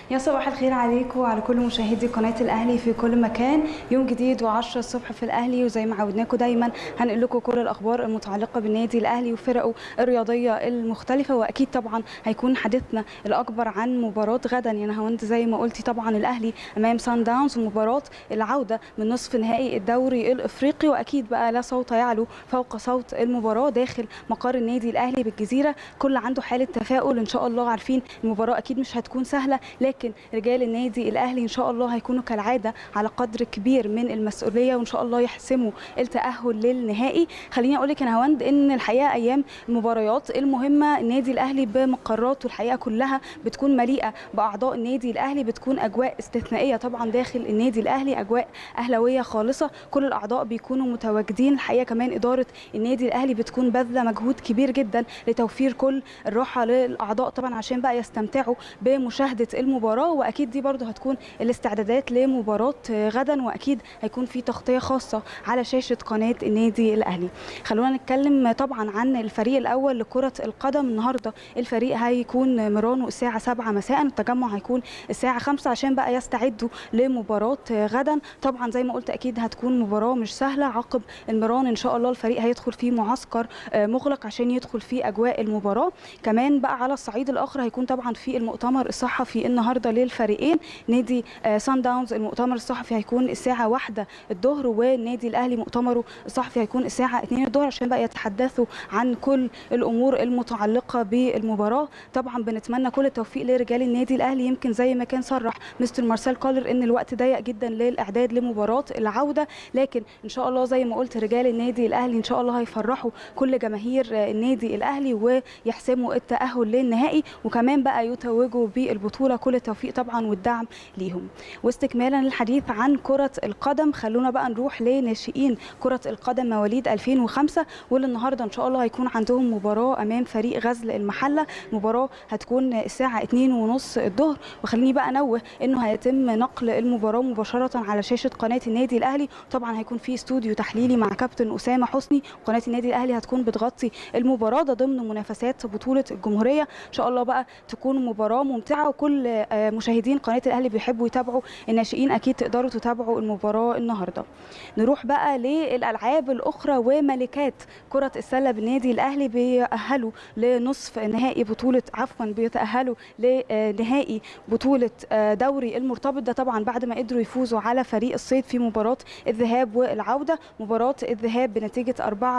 يا صباح الخير عليكم وعلى كل مشاهدي قناه الاهلي في كل مكان يوم جديد و10 الصبح في الاهلي وزي ما عودناكم دايما هنقول لكم كل الاخبار المتعلقه بالنادي الاهلي وفرقه الرياضيه المختلفه واكيد طبعا هيكون حديثنا الاكبر عن مباراه غدا يا نهاوند زي ما قلتي طبعا الاهلي امام سان داونز ومباراه العوده من نصف نهائي الدوري الافريقي واكيد بقى لا صوت يعلو فوق صوت المباراه داخل مقر النادي الاهلي بالجزيره كل عنده حاله تفاؤل ان شاء الله عارفين المباراه اكيد مش هتكون سهله لكن رجال النادي الاهلي ان شاء الله هيكونوا كالعاده على قدر كبير من المسؤوليه وان شاء الله يحسموا التاهل للنهائي خليني اقول لك يا نهاوند ان الحقيقه ايام المباريات المهمه النادي الاهلي بمقراته الحقيقه كلها بتكون مليئه باعضاء النادي الاهلي بتكون اجواء استثنائيه طبعا داخل النادي الاهلي اجواء اهلاويه خالصه كل الاعضاء بيكونوا متواجدين الحقيقه كمان اداره النادي الاهلي بتكون باذله مجهود كبير جدا لتوفير كل الراحه للاعضاء طبعا عشان بقى يستمتعوا بمشاهده المباراه واكيد دي برضو هتكون الاستعدادات لمباراه غدا واكيد هيكون في تغطيه خاصه على شاشه قناه النادي الاهلي خلونا نتكلم طبعا عن الفريق الاول لكره القدم النهارده الفريق هيكون مرانو الساعه 7 مساء التجمع هيكون الساعه 5 عشان بقى يستعدوا لمباراه غدا طبعا زي ما قلت اكيد هتكون مباراه مش سهله عقب المران ان شاء الله الفريق هيدخل في معسكر مغلق عشان يدخل في اجواء المباراه كمان بقى على الصعيد الاخر هيكون طبعا في المؤتمر الصحفي النهارده للفريقين نادي سان داونز المؤتمر الصحفي هيكون الساعه واحدة الظهر والنادي الاهلي مؤتمره الصحفي هيكون الساعه 2 الظهر عشان بقى يتحدثوا عن كل الامور المتعلقه بالمباراه طبعا بنتمنى كل التوفيق لرجال النادي الاهلي يمكن زي ما كان صرح مستر مارسيل كولر ان الوقت ضيق جدا للاعداد لمباراه العوده لكن ان شاء الله زي ما قلت رجال النادي الاهلي ان شاء الله هيفرحوا كل جماهير النادي الاهلي ويحسموا التاهل للنهائي وكمان بقى يتوجوا بالبطوله كل التوفيق طبعا والدعم ليهم واستكمالا للحديث عن كره القدم خلونا بقى نروح لناشئين كره القدم مواليد 2005 واللي النهارده ان شاء الله هيكون عندهم مباراه امام فريق غزل المحله مباراه هتكون الساعه 2:30 الظهر وخليني بقى انوه انه هيتم نقل المباراه مباشره على شاشه قناه النادي الاهلي طبعا هيكون في استوديو تحليلي مع كابتن اسامه حسني وقناه النادي الاهلي هتكون بتغطي المباراه ده ضمن منافسات بطوله الجمهوريه ان شاء الله بقى تكون مباراه ممتعه وكل مشاهدين قناه الاهلي بيحبوا يتابعوا الناشئين اكيد تقدروا تتابعوا المباراه النهارده نروح بقى للالعاب الاخرى وملكات كره السله بالنادي الاهلي بيأهلوا لنصف نهائي بطوله عفوا بيتأهلوا لنهائي بطوله دوري المرتبط ده طبعا بعد ما قدروا يفوزوا على فريق الصيد في مباراه الذهاب والعوده مباراه الذهاب بنتيجه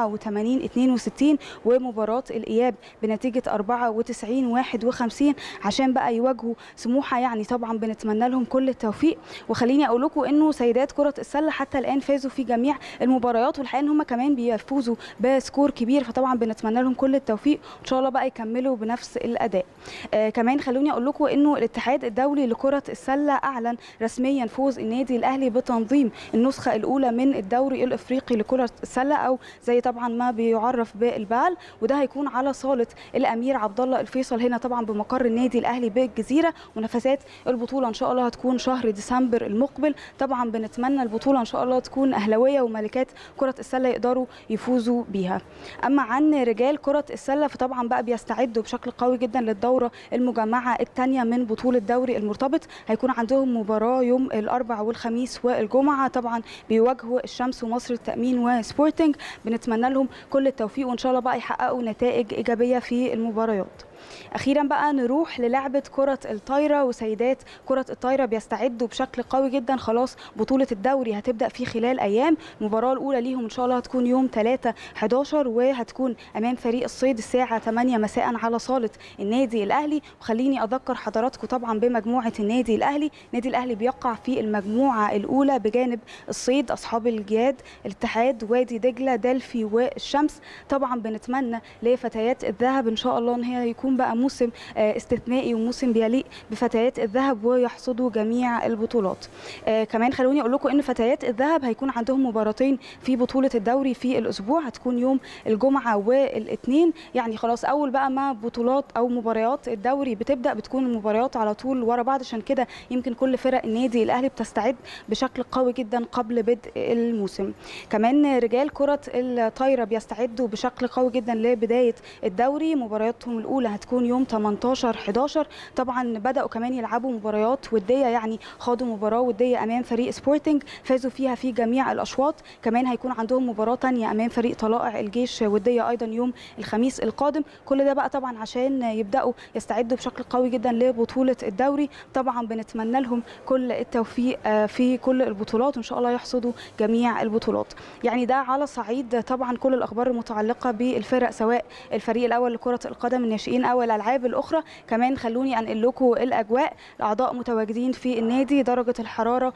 84 62 ومباراه الاياب بنتيجه 94 51 عشان بقى يواجهوا سموحه يعني طبعا بنتمنى لهم كل التوفيق وخليني اقول لكم انه سيدات كره السله حتى الان فازوا في جميع المباريات والحقيقه ان هم كمان بيفوزوا بسكور كبير فطبعا بنتمنى لهم كل التوفيق ان شاء الله بقى يكملوا بنفس الاداء آه كمان خلوني اقول لكم انه الاتحاد الدولي لكره السله اعلن رسميا فوز النادي الاهلي بتنظيم النسخه الاولى من الدوري الافريقي لكره السله او زي طبعا ما بيعرف بالبال وده هيكون على صاله الامير عبد الله الفيصل هنا طبعا بمقر النادي الاهلي بالجزيره منافسات البطوله ان شاء الله هتكون شهر ديسمبر المقبل طبعا بنتمنى البطوله ان شاء الله تكون اهلاويه وملكات كره السله يقدروا يفوزوا بيها اما عن رجال كره السله فطبعا بقى بيستعدوا بشكل قوي جدا للدوره المجمعه الثانيه من بطوله دوري المرتبط هيكون عندهم مباراه يوم الاربع والخميس والجمعه طبعا بيواجهوا الشمس ومصر التامين وسبورتنج بنتمنى لهم كل التوفيق وان شاء الله بقى يحققوا نتائج ايجابيه في المباريات اخيرا بقى نروح للعبه كره الطايره وسيدات كره الطايره بيستعدوا بشكل قوي جدا خلاص بطوله الدوري هتبدا في خلال ايام المباراه الاولى ليهم ان شاء الله هتكون يوم 3 11 وهتكون امام فريق الصيد الساعه 8 مساء على صاله النادي الاهلي وخليني اذكر حضراتكم طبعا بمجموعه النادي الاهلي النادي الاهلي بيقع في المجموعه الاولى بجانب الصيد اصحاب الجياد الاتحاد وادي دجله دلفي والشمس طبعا بنتمنى لفتيات الذهب ان شاء الله ان هي يكون بقى موسم استثنائي وموسم بيليق بفتيات الذهب ويحصدوا جميع البطولات آه كمان خلوني اقول لكم ان فتيات الذهب هيكون عندهم مباراتين في بطوله الدوري في الاسبوع هتكون يوم الجمعه والاثنين يعني خلاص اول بقى ما بطولات او مباريات الدوري بتبدا بتكون المباريات على طول ورا بعض عشان كده يمكن كل فرق النادي الاهلي بتستعد بشكل قوي جدا قبل بدء الموسم كمان رجال كره الطايره بيستعدوا بشكل قوي جدا لبدايه الدوري مبارياتهم الاولى هتكون هتكون يوم 18 11 طبعا بداوا كمان يلعبوا مباريات وديه يعني خاضوا مباراه وديه امام فريق سبورتنج فازوا فيها في جميع الاشواط كمان هيكون عندهم مباراه تانية امام فريق طلائع الجيش وديه ايضا يوم الخميس القادم كل ده بقى طبعا عشان يبداوا يستعدوا بشكل قوي جدا لبطوله الدوري طبعا بنتمنى لهم كل التوفيق آه، في كل البطولات وان شاء الله يحصدوا جميع البطولات يعني ده على صعيد طبعا كل الاخبار المتعلقه بالفرق سواء الفريق الاول لكره القدم الناشئين او الالعاب الاخرى كمان خلوني انقل لكم الاجواء الاعضاء متواجدين في النادي درجه الحراره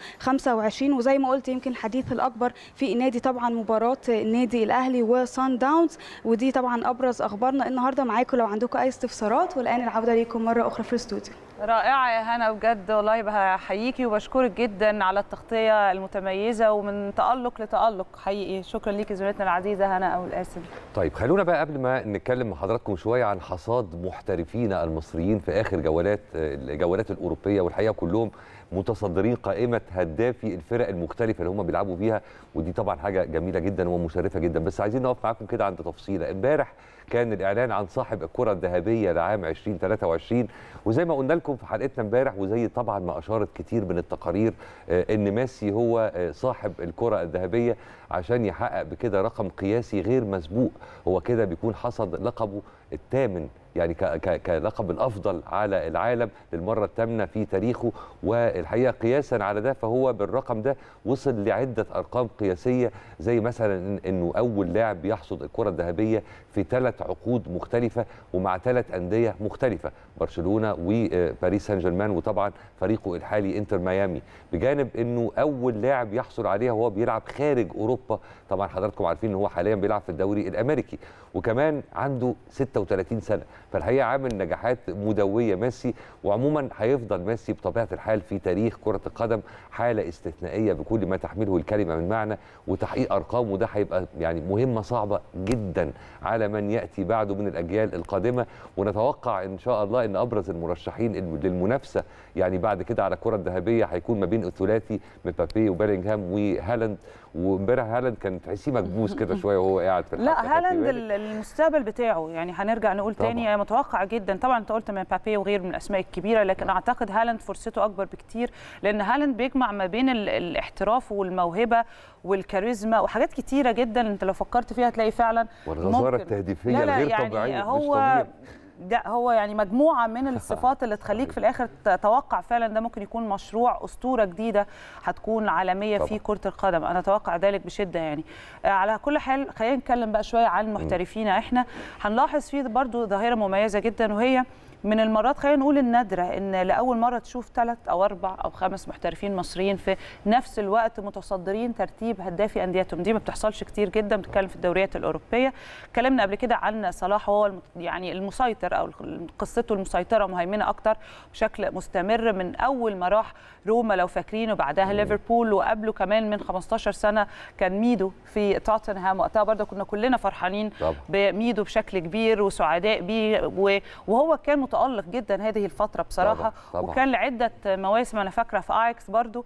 25 وزي ما قلت يمكن الحديث الاكبر في النادي طبعا مباراه النادي الاهلي وسان داونز ودي طبعا ابرز اخبارنا النهارده معاكم لو عندكم اي استفسارات والان العوده ليكم مره اخرى في الاستوديو رائعة يا هنا بجد والله بحييكي وبشكرك جدا على التغطية المتميزة ومن تألق لتألق حقيقي شكرا ليكي زميلتنا العزيزة هنا أبو القاسم طيب خلونا بقى قبل ما نتكلم مع حضراتكم شويه عن حصاد محترفينا المصريين في اخر جولات الجولات الاوروبيه والحقيقه كلهم متصدرين قائمه هدافي الفرق المختلفه اللي هم بيلعبوا فيها ودي طبعا حاجه جميله جدا ومشرفه جدا بس عايزين نقف معاكم كده عند تفصيله امبارح كان الاعلان عن صاحب الكره الذهبيه لعام 2023 وزي ما قلنا لكم في حلقتنا امبارح وزي طبعا ما اشارت كتير من التقارير آه، ان ميسي هو آه، صاحب الكره الذهبيه عشان يحقق بكده رقم قياسي غير مسبوق هو كده بيكون حصد لقبه الثامن يعني ك- ك- كلقب الافضل على العالم للمره الثامنه في تاريخه والحقيقه قياسا على ده فهو بالرقم ده وصل لعده ارقام قياسيه زي مثلا إن- انه اول لاعب يحصد الكره الذهبيه في ثلاث عقود مختلفه ومع ثلاث انديه مختلفه برشلونه وباريس سان جيرمان وطبعا فريقه الحالي انتر ميامي بجانب انه اول لاعب يحصل عليها وهو بيلعب خارج اوروبا طبعا حضراتكم عارفين ان هو حاليا بيلعب في الدوري الامريكي وكمان عنده 36 سنه فالحقيقه عامل نجاحات مدويه ميسي وعموما هيفضل ميسي بطبيعه الحال في تاريخ كره القدم حاله استثنائيه بكل ما تحمله الكلمه من معنى وتحقيق ارقام وده هيبقى يعني مهمه صعبه جدا على من ياتي بعده من الاجيال القادمه ونتوقع ان شاء الله ان ابرز المرشحين الم- للمنافسه يعني بعد كده على الكره الذهبيه هيكون ما بين الثلاثي مبابي وبيلينغهام وهالاند وامبارح هالاند كان تحسيه مكبوس كده شويه وهو قاعد في الحفلة، لا خدتي هالاند بالك؟ ال- المستقبل بتاعه يعني هنرجع نقول طبعاً. تاني متوقع جدا طبعا انت قلت من بابي وغير من الاسماء الكبيره لكن اعتقد هالاند فرصته اكبر بكتير لان هالاند بيجمع ما بين ال- الاحتراف والموهبه والكاريزما وحاجات كتيره جدا انت لو فكرت فيها هتلاقي فعلا والغزاره ممكن. التهديفيه لا لا الغير يعني طبيعيه مش هو طبيعي. ده هو يعني مجموعه من الصفات اللي تخليك في الاخر تتوقع فعلا ده ممكن يكون مشروع اسطوره جديده هتكون عالميه طبعاً. في كره القدم انا اتوقع ذلك بشده يعني آه، على كل حال خلينا نتكلم بقى شويه عن محترفينا احنا هنلاحظ فيه برضو ظاهره مميزه جدا وهي من المرات خلينا نقول النادره ان لاول مره تشوف ثلاث او اربع او خمس محترفين مصريين في نفس الوقت متصدرين ترتيب هدافي انديتهم دي ما بتحصلش كتير جدا بتتكلم في الدوريات الاوروبيه اتكلمنا قبل كده عن صلاح وهو الم- يعني المسيطر او قصته المسيطره مهيمنه اكتر بشكل مستمر من اول ما راح روما لو فاكرين وبعدها ليفربول وقبله كمان من 15 سنه كان ميدو في توتنهام وقتها برضه كنا كلنا فرحانين طبعا بميدو بشكل كبير وسعداء بيه و- وهو كان متالق جدا هذه الفتره بصراحه طبعاً، طبعاً. وكان لعده مواسم انا فاكره في اياكس برضو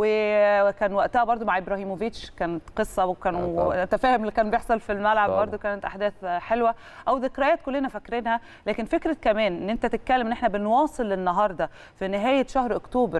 وكان وقتها برضو مع ابراهيموفيتش كانت قصه آه، وكانوا طبعاً. انت فاهم اللي كان بيحصل في الملعب طبعاً. برضو كانت احداث حلوه او ذكريات كلنا فاكرينها لكن فكره كمان ان انت تتكلم ان احنا بنواصل النهارده في نهايه شهر اكتوبر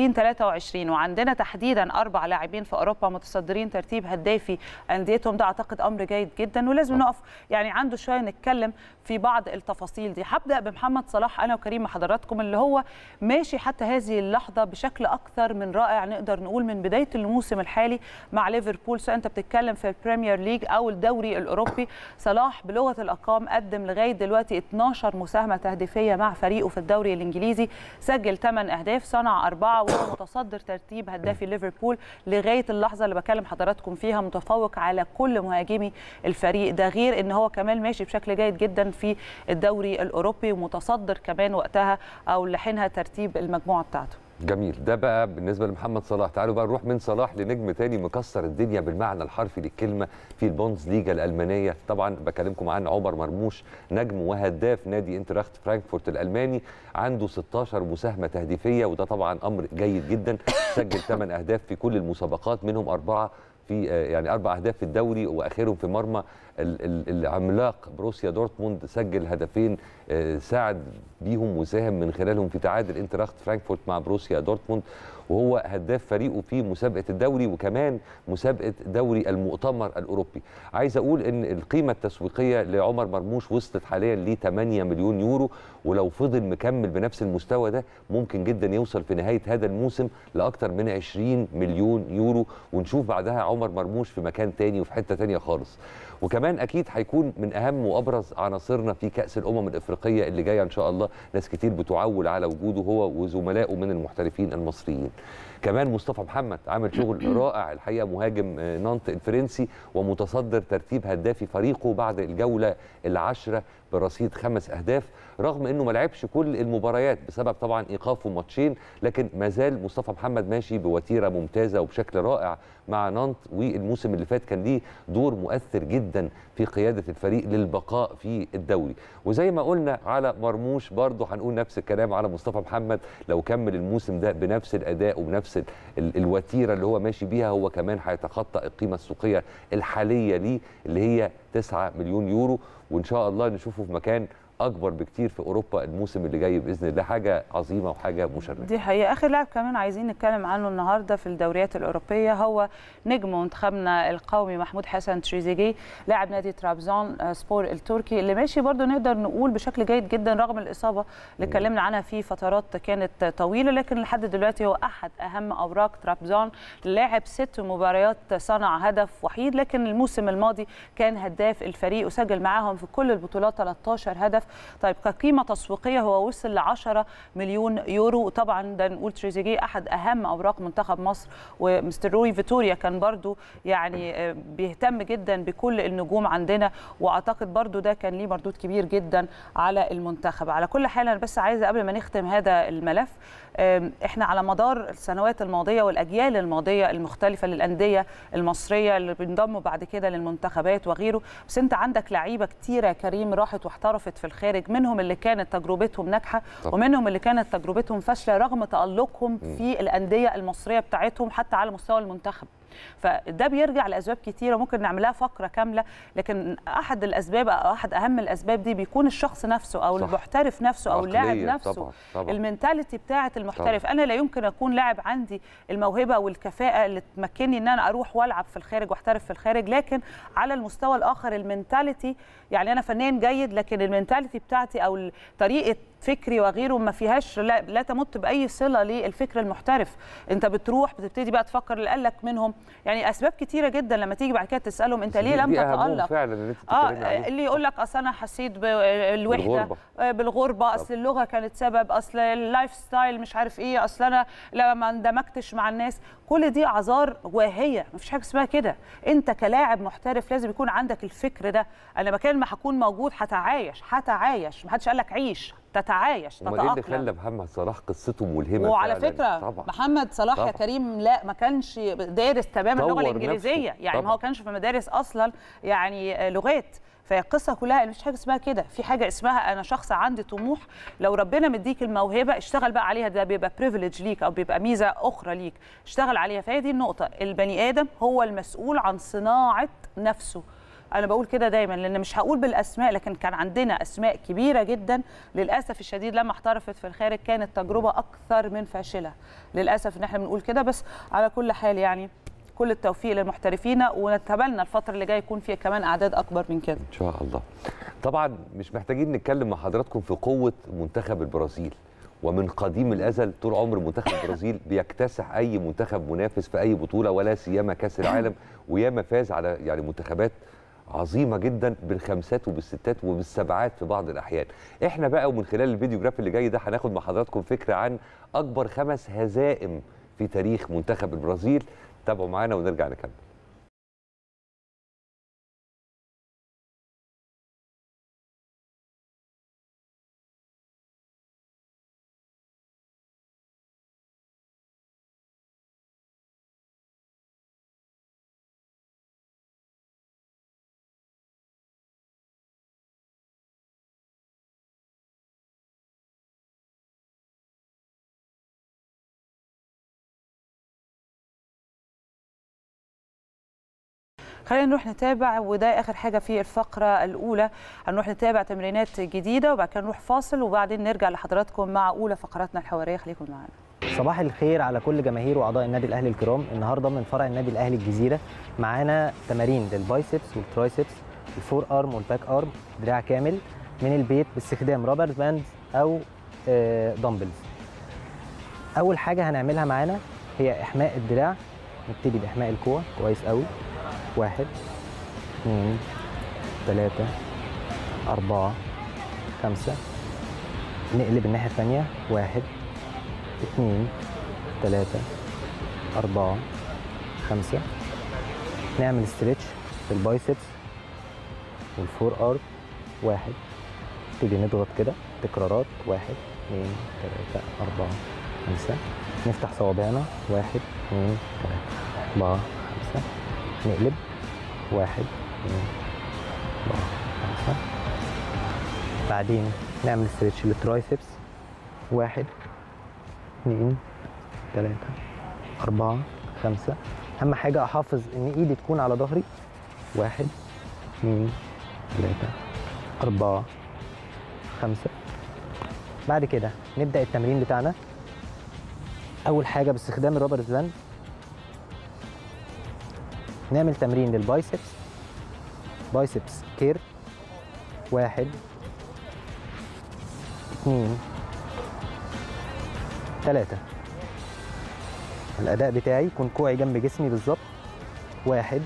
2023 وعندنا تحديدا اربع لاعبين في اوروبا متصدرين ترتيب هدافي انديتهم ده اعتقد امر جيد جدا ولازم نقف يعني عنده شويه نتكلم في بعض التفاصيل دي هبدا بمحمد صلاح انا وكريم مع حضراتكم اللي هو ماشي حتى هذه اللحظه بشكل اكثر من رائع نقدر نقول من بدايه الموسم الحالي مع ليفربول سواء انت بتتكلم في البريمير ليج او الدوري الاوروبي صلاح بلغه الارقام قدم لغايه دلوقتي 12 مساهمه تهديفيه مع فريقه في الدوري الانجليزي سجل 8 اهداف صنع اربعه وهو متصدر ترتيب هدافي ليفربول لغايه اللحظه اللي بكلم حضراتكم فيها متفوق على كل مهاجمي الفريق ده غير ان هو كمان ماشي بشكل جيد جدا في الدوري الاوروبي ومتصدر كمان وقتها او لحينها ترتيب المجموعه بتاعته جميل ده بقى بالنسبه لمحمد صلاح تعالوا بقى نروح من صلاح لنجم تاني مكسر الدنيا بالمعنى الحرفي للكلمه في البوندز ليجا الالمانيه طبعا بكلمكم عن عمر مرموش نجم وهداف نادي انتراخت فرانكفورت الالماني عنده 16 مساهمه تهديفيه وده طبعا امر جيد جدا سجل 8 اهداف في كل المسابقات منهم اربعه في آه، يعني اربع اهداف في الدوري واخرهم في مرمى ال- ال- العملاق بروسيا دورتموند سجل هدفين آه، ساعد بيهم وساهم من خلالهم في تعادل انتراخت فرانكفورت مع بروسيا دورتموند وهو هداف فريقه في مسابقه الدوري وكمان مسابقه دوري المؤتمر الاوروبي عايز اقول ان القيمه التسويقيه لعمر مرموش وصلت حاليا ل 8 مليون يورو ولو فضل مكمل بنفس المستوى ده ممكن جدا يوصل في نهايه هذا الموسم لاكثر من 20 مليون يورو ونشوف بعدها عمر مرموش في مكان تاني وفي حته تانيه خالص وكمان اكيد هيكون من اهم وابرز عناصرنا في كاس الامم الافريقيه اللي جايه ان شاء الله ناس كتير بتعول على وجوده هو وزملائه من المحترفين المصريين كمان مصطفى محمد عامل شغل رائع الحقيقه مهاجم آه، نانت الفرنسي ومتصدر ترتيب هدافي فريقه بعد الجوله العاشره برصيد خمس اهداف رغم انه ما لعبش كل المباريات بسبب طبعا ايقافه ماتشين لكن ما زال مصطفى محمد ماشي بوتيره ممتازه وبشكل رائع مع نانت والموسم اللي فات كان ليه دور مؤثر جدا في قياده الفريق للبقاء في الدوري وزي ما قلنا على مرموش برضه هنقول نفس الكلام على مصطفى محمد لو كمل الموسم ده بنفس الاداء وبنفس ال ال الوتيره اللي هو ماشي بيها هو كمان هيتخطى القيمه السوقيه الحاليه ليه اللي هي 9 مليون يورو وان شاء الله نشوفه في مكان اكبر بكتير في اوروبا الموسم اللي جاي باذن الله حاجه عظيمه وحاجه مشرفه دي حقيقة آخر لاعب كمان عايزين نتكلم عنه النهاردة في الدوريات الأوروبية هو نجم منتخبنا القومي محمود حسن تريزيجيه لاعب نادي ترابزون آه، سبور التركي اللي ماشي برضو نقدر نقول بشكل جيد جدا رغم الإصابة اللي اتكلمنا عنها في فترات كانت طويلة لكن لحد دلوقتي هو أحد أهم أوراق ترابزون لاعب ست مباريات صنع هدف وحيد لكن الموسم الماضي كان هداف الفريق وسجل معاهم في كل البطولات 13 هدف طيب كقيمة تسويقية هو وصل ل 10 مليون يورو وطبعا ده نقول تريزيجيه احد اهم اوراق منتخب مصر ومستر روي فيتوريا كان برضو يعني آه، بيهتم جدا بكل النجوم عندنا واعتقد برضو ده كان ليه مردود كبير جدا على المنتخب على كل حال انا بس عايزه قبل ما نختم هذا الملف آم، احنا على مدار السنوات الماضيه والاجيال الماضيه المختلفه للانديه المصريه اللي بينضموا بعد كده للمنتخبات وغيره بس انت عندك لعيبه كتيره يا كريم راحت واحترفت في الخارج منهم اللي كانت تجربتهم ناجحه طبعا. ومنهم اللي كانت تجربتهم فاشله رغم تالقهم في الانديه المصريه بتاعتهم حتى على مستوى المنتخب فده بيرجع لاسباب كتيره ممكن نعملها فقره كامله لكن احد الاسباب او احد اهم الاسباب دي بيكون الشخص نفسه او صح. المحترف نفسه او اللاعب عقلية نفسه طبعا طبعا المنتاليتي بتاعه المحترف انا لا يمكن اكون لاعب عندي الموهبه والكفاءه اللي تمكنني ان انا اروح والعب في الخارج واحترف في الخارج لكن على المستوى الاخر المنتاليتي يعني انا فنان جيد لكن المنتاليتي بتاعتي او طريقه فكري وغيره ما فيهاش لا, لا تمت باي صله للفكر المحترف انت بتروح بتبتدي بقى تفكر اللي قال لك منهم يعني اسباب كتيره جدا لما تيجي بعد كده تسالهم انت بس ليه دي- لم دي أهمهم تتالق فعلا اللي انت اه بتتكلمي عليه اللي يقول لك اصل انا حسيت بالوحده بالغربة. آه، بالغربه اصل اللغه كانت سبب اصل اللايف ستايل مش عارف ايه اصل انا لا ما اندمجتش مع الناس كل دي اعذار واهيه مفيش حاجه اسمها كده انت كلاعب محترف لازم يكون عندك الفكر ده انا مكان ما هكون موجود هتعايش هتعايش ما حدش قال لك عيش تتعايش امال ايه اللي تتاقلم خلى محمد صلاح قصته ملهمه وعلى فعلاً؟ فكره طبعا محمد صلاح يا طبعا. كريم لا ما كانش دارس تماما اللغه طور الانجليزيه نفسه. يعني ما طبعا. هو كانش في مدارس اصلا يعني آه، لغات فهي القصه كلها مش حاجه اسمها كده في حاجه اسمها انا شخص عندي طموح لو ربنا مديك الموهبه اشتغل بقى عليها ده بيبقى بريفليج ليك او بيبقى ميزه اخرى ليك اشتغل عليها فهي دي النقطه البني ادم هو المسؤول عن صناعه نفسه انا بقول كده دايما لان مش هقول بالاسماء لكن كان عندنا اسماء كبيره جدا للاسف الشديد لما احترفت في الخارج كانت تجربه اكثر من فاشله للاسف ان احنا بنقول كده بس على كل حال يعني كل التوفيق للمحترفين ونتمنى الفتره اللي جايه يكون فيها كمان اعداد اكبر من كده ان شاء الله طبعا مش محتاجين نتكلم مع حضراتكم في قوه منتخب البرازيل ومن قديم الازل طول عمر منتخب البرازيل بيكتسح اي منتخب منافس في اي بطوله ولا سيما كاس العالم وياما فاز على يعني منتخبات عظيمه جدا بالخمسات وبالستات وبالسبعات في بعض الاحيان احنا بقى ومن خلال الفيديو جراف اللي جاي ده هناخد مع حضراتكم فكره عن اكبر خمس هزائم في تاريخ منتخب البرازيل تابعوا معانا ونرجع نكمل خلينا نروح نتابع وده اخر حاجه في الفقره الاولى هنروح نتابع تمرينات جديده وبعد كده نروح فاصل وبعدين نرجع لحضراتكم مع اولى فقراتنا الحواريه خليكم معانا صباح الخير على كل جماهير واعضاء النادي الاهلي الكرام النهارده من فرع النادي الاهلي الجزيره معانا تمارين للبايسبس والترايسبس الفور ارم والباك ارم دراع كامل من البيت باستخدام رابر باند او آه، دمبلز اول حاجه هنعملها معانا هي احماء الدراع نبتدي باحماء الكوع كويس قوي واحد اثنين ثلاثة أربعة خمسة نقلب الناحية الثانية واحد اثنين ثلاثة أربعة خمسة نعمل ستريتش في البايسبس والفور ارم واحد نبتدي نضغط كده تكرارات واحد اثنين ثلاثة أربعة خمسة نفتح صوابعنا واحد اثنين ثلاثة أربعة خمسة نقلب واحد اثنين أربعة خمسة بعدين نعمل ستريتش للترايسبس واحد اثنين ثلاثة أربعة خمسة أهم حاجة أحافظ إن إيدي تكون على ظهري واحد اثنين ثلاثة أربعة خمسة بعد كده نبدأ التمرين بتاعنا أول حاجة باستخدام الرابر باند نعمل تمرين للبايسبس بايسبس كير واحد اثنين ثلاثة الأداء بتاعي يكون كوعي جنب جسمي بالظبط واحد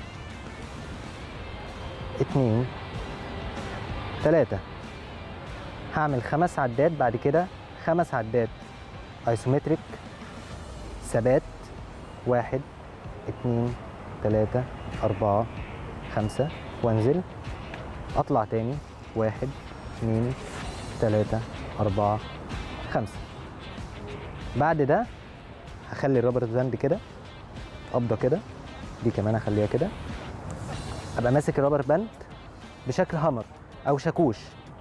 اتنين تلاتة هعمل خمس عدات بعد كده خمس عدات ايسومتريك ثبات واحد اتنين تلاتة أربعة خمسة وانزل أطلع تاني واحد اتنين تلاتة أربعة خمسة بعد ده هخلي الرابر باند كده قبضه كده دي كمان هخليها كده ابقى ماسك الرابر باند بشكل هامر او شاكوش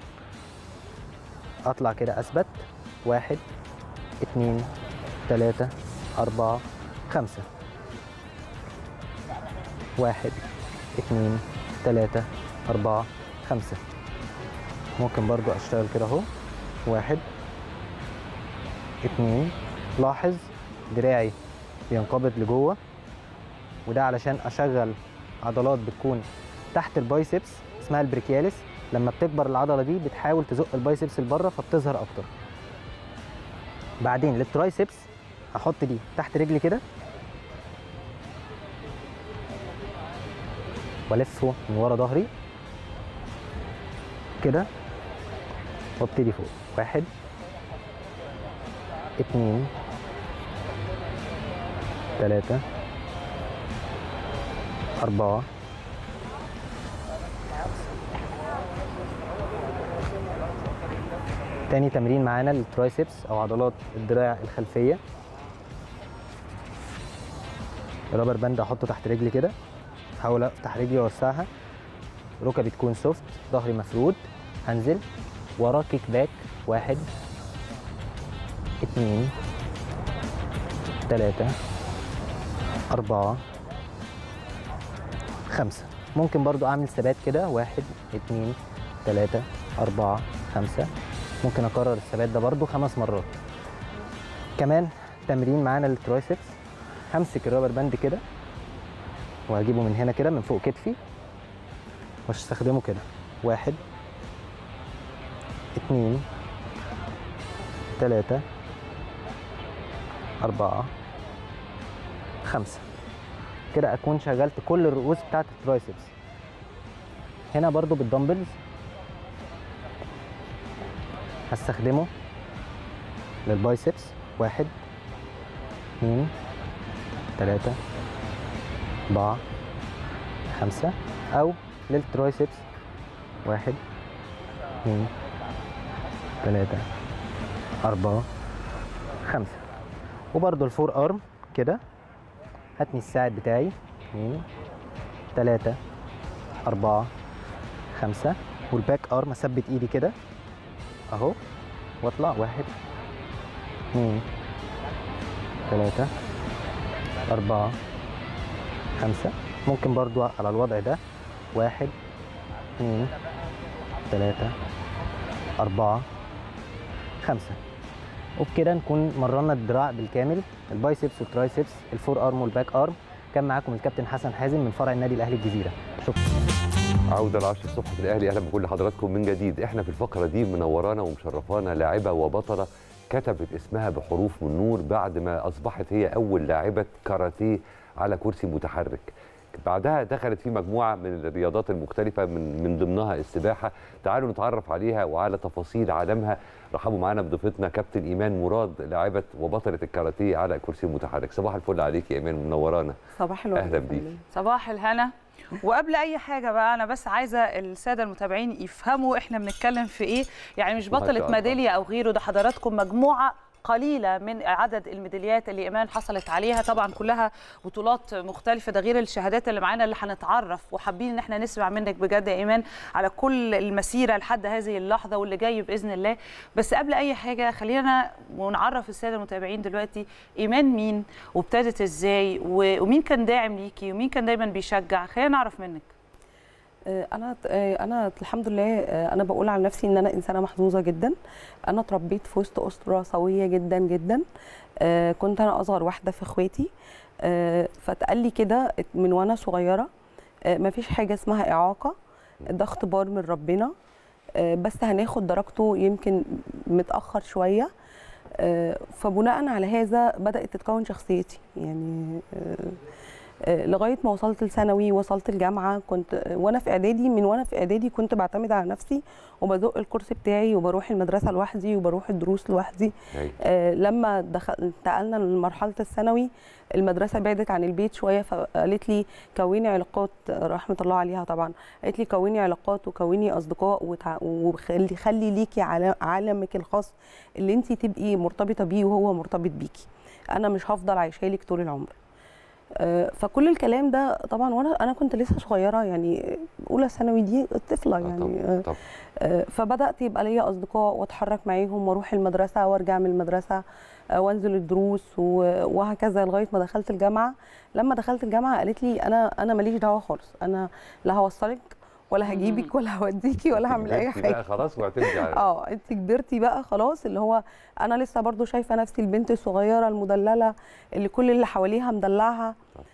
اطلع كده اثبت واحد اتنين تلاتة أربعة خمسة واحد اتنين تلاتة أربعة خمسة ممكن برضو أشتغل كده أهو واحد اتنين لاحظ دراعي بينقبض لجوه وده علشان اشغل عضلات بتكون تحت البايسبس اسمها البريكياليس لما بتكبر العضله دي بتحاول تزق البايسبس لبره فبتظهر اكتر بعدين للترايسبس احط دي تحت رجلي كده والفه من ورا ظهري كده وابتدي فوق واحد اتنين تلاتة أربعة تاني تمرين معانا للترايسبس أو عضلات الدراع الخلفية الرابر باند أحطه تحت رجلي كده أحاول أفتح رجلي وأوسعها ركبي تكون سوفت ظهري مفرود هنزل ورا كيك باك واحد اتنين تلاتة أربعة خمسة ممكن برضو أعمل ثبات كده واحد اتنين تلاتة أربعة خمسة ممكن أكرر الثبات ده برضو خمس مرات كمان تمرين معانا للترايسبس همسك الرابر باند كده وهجيبه من هنا كده من فوق كتفي واستخدمه كده واحد اتنين تلاتة أربعة خمسة كده أكون شغلت كل الرؤوس بتاعت الترايسبس هنا برضو بالدمبلز هستخدمه للبايسبس واحد اتنين تلاتة أربعة خمسة أو للترايسبس واحد اتنين تلاتة أربعة خمسة وبرضو الفور أرم كده هاتني الساعد بتاعي اتنين تلاتة أربعة خمسة والباك أرم أثبت إيدي كده أهو وأطلع واحد اتنين تلاتة أربعة خمسة ممكن برضو على الوضع ده واحد اتنين تلاتة أربعة خمسة وبكده نكون مرنا الدراع بالكامل البايسبس والترايسبس الفور ارم والباك ارم كان معاكم الكابتن حسن حازم من فرع النادي الاهلي الجزيره شكرا عودة ل 10 الصبح في الأهلي أهلا بكل حضراتكم من جديد إحنا في الفقرة دي منورانا ومشرفانا لاعبة وبطلة كتبت اسمها بحروف من نور بعد ما أصبحت هي أول لاعبة كاراتيه على كرسي متحرك بعدها دخلت في مجموعة من الرياضات المختلفة من من ضمنها السباحة تعالوا نتعرف عليها وعلى تفاصيل عالمها رحبوا معانا بضيفتنا كابتن إيمان مراد لاعبة وبطلة الكاراتيه على كرسي متحرك صباح الفل عليك يا إيمان منورانا صباح الورد أهلا بيك صباح الهنا وقبل اي حاجه بقى انا بس عايزه الساده المتابعين يفهموا احنا بنتكلم في ايه يعني مش ما شاء بطله الله. ميداليه او غيره ده حضراتكم مجموعه قليله من عدد الميداليات اللي ايمان حصلت عليها طبعا كلها بطولات مختلفه ده غير الشهادات اللي معانا اللي هنتعرف وحابين ان احنا نسمع منك بجد يا ايمان على كل المسيره لحد هذه اللحظه واللي جاي باذن الله بس قبل اي حاجه خلينا ونعرف الساده المتابعين دلوقتي ايمان مين وابتدت ازاي و- ومين كان داعم ليكي ومين كان دايما بيشجع خلينا نعرف منك آه، انا آه، انا الحمد لله آه، انا بقول على نفسي ان انا انسانه محظوظه جدا انا اتربيت في وسط اسره سويه جدا جدا آه، كنت انا اصغر واحده في اخواتي آه، فاتقال لي كده من وانا صغيره آه، مفيش حاجه اسمها اعاقه ده اختبار من ربنا آه، بس هناخد درجته يمكن متاخر شويه آه، فبناء على هذا بدات تتكون شخصيتي يعني آه، آه، لغايه ما وصلت الثانوي وصلت الجامعه كنت آه، وانا في اعدادي من وانا في اعدادي كنت بعتمد على نفسي وبزق الكورس بتاعي وبروح المدرسه لوحدي وبروح الدروس لوحدي هاي. آه، لما دخل انتقلنا لمرحله الثانوي المدرسه بعدت عن البيت شويه فقالت لي كوني علاقات آه، رحمه الله عليها طبعا قالت لي كوني علاقات وكوني اصدقاء وتع- وخلي خلي ليكي عال- عالمك الخاص اللي انت تبقي مرتبطه بيه وهو مرتبط بيكي انا مش هفضل عايشالك طول العمر آه، فكل الكلام ده طبعا وانا انا كنت لسه صغيره يعني اولى ثانوي دي طفله يعني آه، طب آه، فبدات يبقى ليا اصدقاء واتحرك معاهم واروح المدرسه وارجع من المدرسه آه، وانزل الدروس و- وهكذا لغايه ما دخلت الجامعه لما دخلت الجامعه قالت لي انا انا ماليش دعوه خالص انا لا هوصلك ولا هجيبك ولا هوديكي ولا هعمل اي كبرتي بقى حاجه خلاص واعتمدي على اه انت كبرتي بقى خلاص اللي هو انا لسه برضو شايفه نفسي البنت الصغيره المدلله اللي كل اللي حواليها مدلعها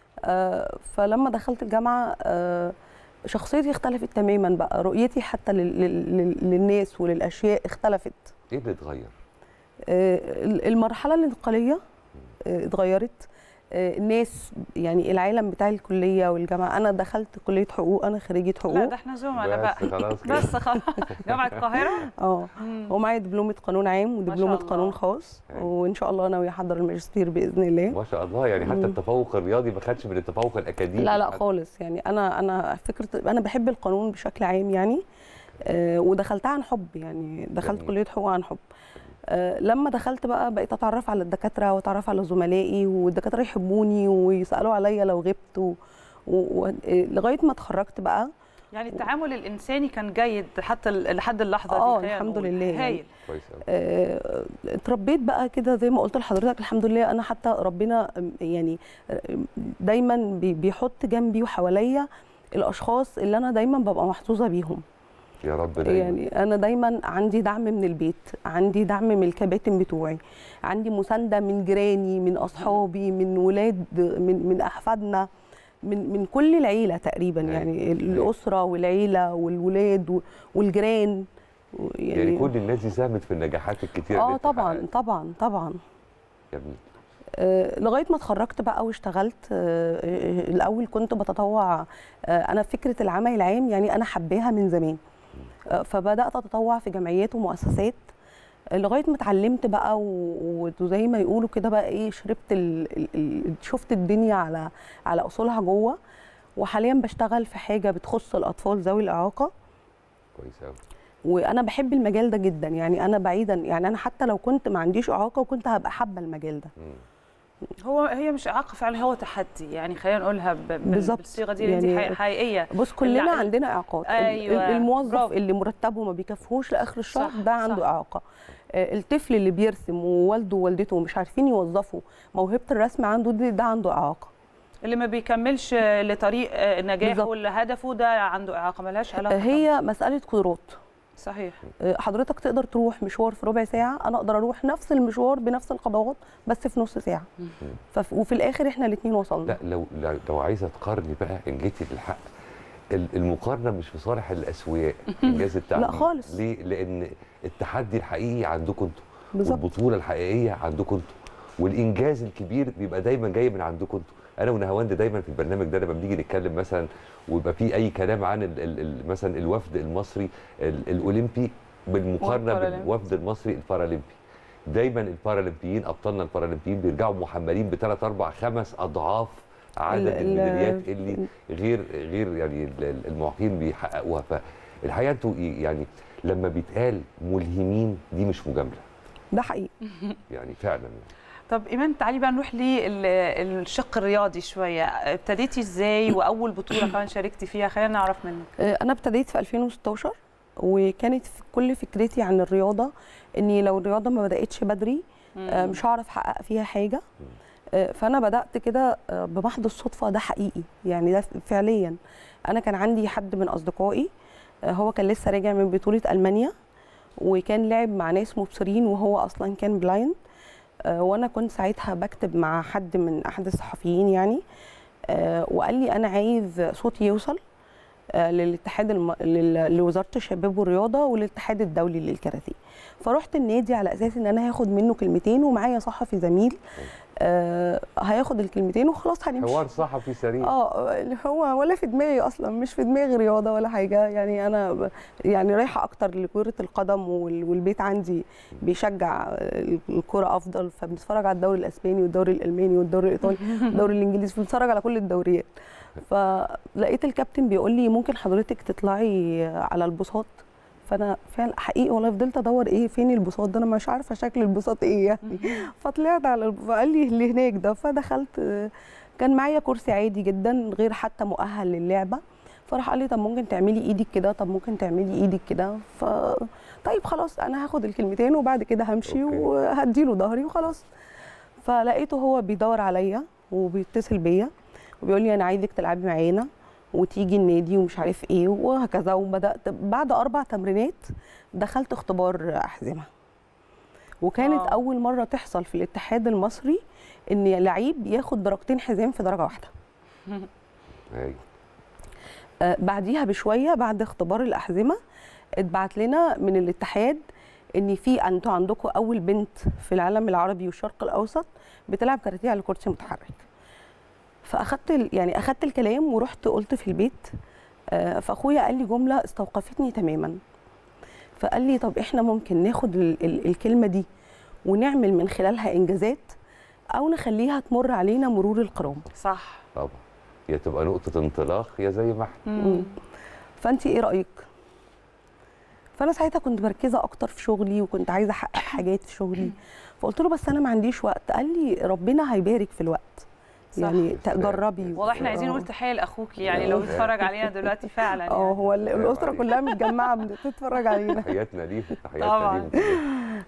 آه فلما دخلت الجامعه آه شخصيتي اختلفت تماما بقى رؤيتي حتى لل- لل- لل- للناس وللاشياء اختلفت ايه اللي اتغير؟ آه، المرحله الانتقاليه آه، اتغيرت آه، الناس يعني العالم بتاع الكليه والجامعه انا دخلت كليه حقوق انا خريجه لا حقوق ده احنا زملاء بقى بس خلاص كده. بس خلاص جامعه القاهره اه مم. ومعايا دبلومه قانون عام ودبلومه الله. قانون خاص أيوة. وان شاء الله ناويه احضر الماجستير باذن الله ما شاء الله يعني حتى مم. التفوق الرياضي ما خدش من التفوق الاكاديمي لا لا خالص يعني انا انا فكره انا بحب القانون بشكل عام يعني آه، ودخلتها عن حب يعني دخلت جميل. كليه حقوق عن حب آه، لما دخلت بقى بقيت اتعرف على الدكاتره واتعرف على زملائي والدكاتره يحبوني ويسالوا عليا لو غبت و... و... و... آه، لغايه ما اتخرجت بقى يعني التعامل الانساني كان جيد حتى ال- لحد اللحظه دي آه، خلينا الحمد نقول. لله يعني. هايل كويس قوي آه، اتربيت بقى كده زي ما قلت لحضرتك الحمد لله انا حتى ربنا آم، يعني آم، دايما بي- بيحط جنبي وحواليا الاشخاص اللي انا دايما ببقى محظوظه بيهم يا رب دايما يعني انا دايما عندي دعم من البيت عندي دعم من الكباتن بتوعي عندي مسانده من جيراني من اصحابي من ولاد من من احفادنا من من كل العيله تقريبا أيوة. يعني الاسره والعيله والولاد و- والجيران و- يعني كل الناس دي ساهمت في النجاحات الكتيره اللي اه انت طبعا حققتها. طبعا طبعا جميل آه، لغايه ما اتخرجت بقى واشتغلت آه، آه، الاول كنت بتطوع آه، انا فكره العمل العام يعني انا حباها من زمان آه، فبدات اتطوع في جمعيات ومؤسسات آه، لغايه ما اتعلمت بقى و- وزي ما يقولوا كده بقى ايه شربت ال... ال- ال- شفت الدنيا على على اصولها جوه وحاليا بشتغل في حاجه بتخص الاطفال ذوي الاعاقه كويس قوي وانا بحب المجال ده جدا يعني انا بعيدا يعني انا حتى لو كنت ما عنديش اعاقه وكنت هبقى حابه المجال ده هو هي مش اعاقه فعلا هو تحدي يعني خلينا نقولها ب- بال- بالظبط. بالصيغه دي يعني دي يعني حقيقية- حقيقيه بص كلنا اللي- عندنا اعاقات ال- أيوة، ال- الموظف برافو. اللي مرتبه ما بيكفيهوش لاخر الشهر صح، ده عنده صح. اعاقه آه، الطفل اللي بيرسم ووالده ووالدته مش عارفين يوظفوا موهبه الرسم عنده دي ده عنده اعاقه اللي ما بيكملش لطريق نجاحه بالظبط. لهدفه ده عنده اعاقه ملهاش علاقه هي مساله قدرات صحيح حضرتك تقدر تروح مشوار في ربع ساعه انا اقدر اروح نفس المشوار بنفس الخطوات بس في نص ساعه فف... وفي الاخر احنا الاثنين وصلنا لا لو لو- لو عايزه تقارني بقى ان جيتي للحق ال- المقارنه مش في صالح الاسوياء انجاز التعبير خالص. ليه؟ لان التحدي الحقيقي عندكم انتوا بالظبط. والبطوله الحقيقيه عندكم انتوا والانجاز الكبير بيبقى دايما جاي من عندكم انتوا انا ونهاوند دايما في البرنامج ده لما بنيجي نتكلم مثلا ويبقى في اي كلام عن ال ال ال مثلا الوفد المصري ال الاولمبي بالمقارنه والبارالمبي. بالوفد المصري البارالمبي دايما البارالمبيين ابطالنا البارالمبيين بيرجعوا محملين بثلاث اربع خمس اضعاف عدد ال- ال- الميداليات اللي غير غير يعني ال- ال- المعاقين بيحققوها فالحقيقه انتوا يعني لما بيتقال ملهمين دي مش مجامله ده حقيقي يعني فعلا طب ايمان تعالي بقى نروح للشق الرياضي شويه ابتديتي ازاي واول بطوله كمان شاركتي فيها خلينا نعرف منك آه، انا ابتديت في 2016 وكانت في كل فكرتي عن الرياضه اني لو الرياضه ما بداتش بدري آه، مش هعرف احقق فيها حاجه آه، فانا بدات كده آه، بمحض الصدفه ده حقيقي يعني ده فعليا انا كان عندي حد من اصدقائي آه، هو كان لسه راجع من بطوله المانيا وكان لعب مع ناس مبصرين وهو اصلا كان بلايند آه، وانا كنت ساعتها بكتب مع حد من احد الصحفيين يعني آه، وقال لي انا عايز صوتي يوصل آه، للاتحاد الم... لل... لوزاره الشباب والرياضه والاتحاد الدولي للكاراتيه فرحت النادي على اساس ان انا هاخد منه كلمتين ومعايا صحفي زميل آه هياخد الكلمتين وخلاص هنمشي حوار صحفي سريع اه اللي هو ولا في دماغي اصلا مش في دماغي رياضه ولا حاجه يعني انا ب- يعني رايحه اكتر لكره القدم وال- والبيت عندي بيشجع ال- الكره افضل فبنتفرج على الدوري الاسباني والدوري الالماني والدوري الايطالي والدوري الانجليزي بنتفرج على كل الدوريات فلقيت الكابتن بيقول لي ممكن حضرتك تطلعي على البساط فانا فعلا حقيقي والله فضلت ادور ايه فين البساط ده انا مش عارفه شكل البساط ايه يعني فطلعت على الب- فقال لي اللي هناك ده فدخلت آه، كان معايا كرسي عادي جدا غير حتى مؤهل للعبه فراح قال لي طب ممكن تعملي ايدك كده طب ممكن تعملي ايدك كده ف طيب خلاص انا هاخد الكلمتين وبعد كده همشي أوكي. وهديله ظهري وخلاص فلقيته هو بيدور عليا وبيتصل بيا وبيقول لي انا عايزك تلعبي معانا وتيجي النادي ومش عارف ايه وهكذا وبدات بعد اربع تمرينات دخلت اختبار احزمه وكانت آه. اول مره تحصل في الاتحاد المصري ان لعيب ياخد درجتين حزام في درجه واحده أيوة. آه، بعديها بشويه بعد اختبار الاحزمه اتبعت لنا من الاتحاد ان في انتوا عندكم اول بنت في العالم العربي والشرق الاوسط بتلعب كاراتيه على كرسي متحرك فاخدت ال- يعني اخدت الكلام ورحت قلت في البيت آه، فاخويا قال لي جمله استوقفتني تماما فقال لي طب احنا ممكن ناخد ال ال الكلمه دي ونعمل من خلالها انجازات او نخليها تمر علينا مرور الكرام صح طبعا يا تبقى نقطه انطلاق يا زي ما احنا مم. فانت ايه رايك فانا ساعتها كنت مركزه اكتر في شغلي وكنت عايزه احقق حاجات في شغلي فقلت له بس انا ما عنديش وقت قال لي ربنا هيبارك في الوقت صح. يعني سلام. جربي والله احنا عايزين آه. نقول تحيه لاخوك يعني لو بيتفرج علينا دلوقتي فعلا اه يعني. هو ال- الاسره عليك. كلها متجمعه بتتفرج علينا تحياتنا ليهم تحياتنا طبعاً. ليهم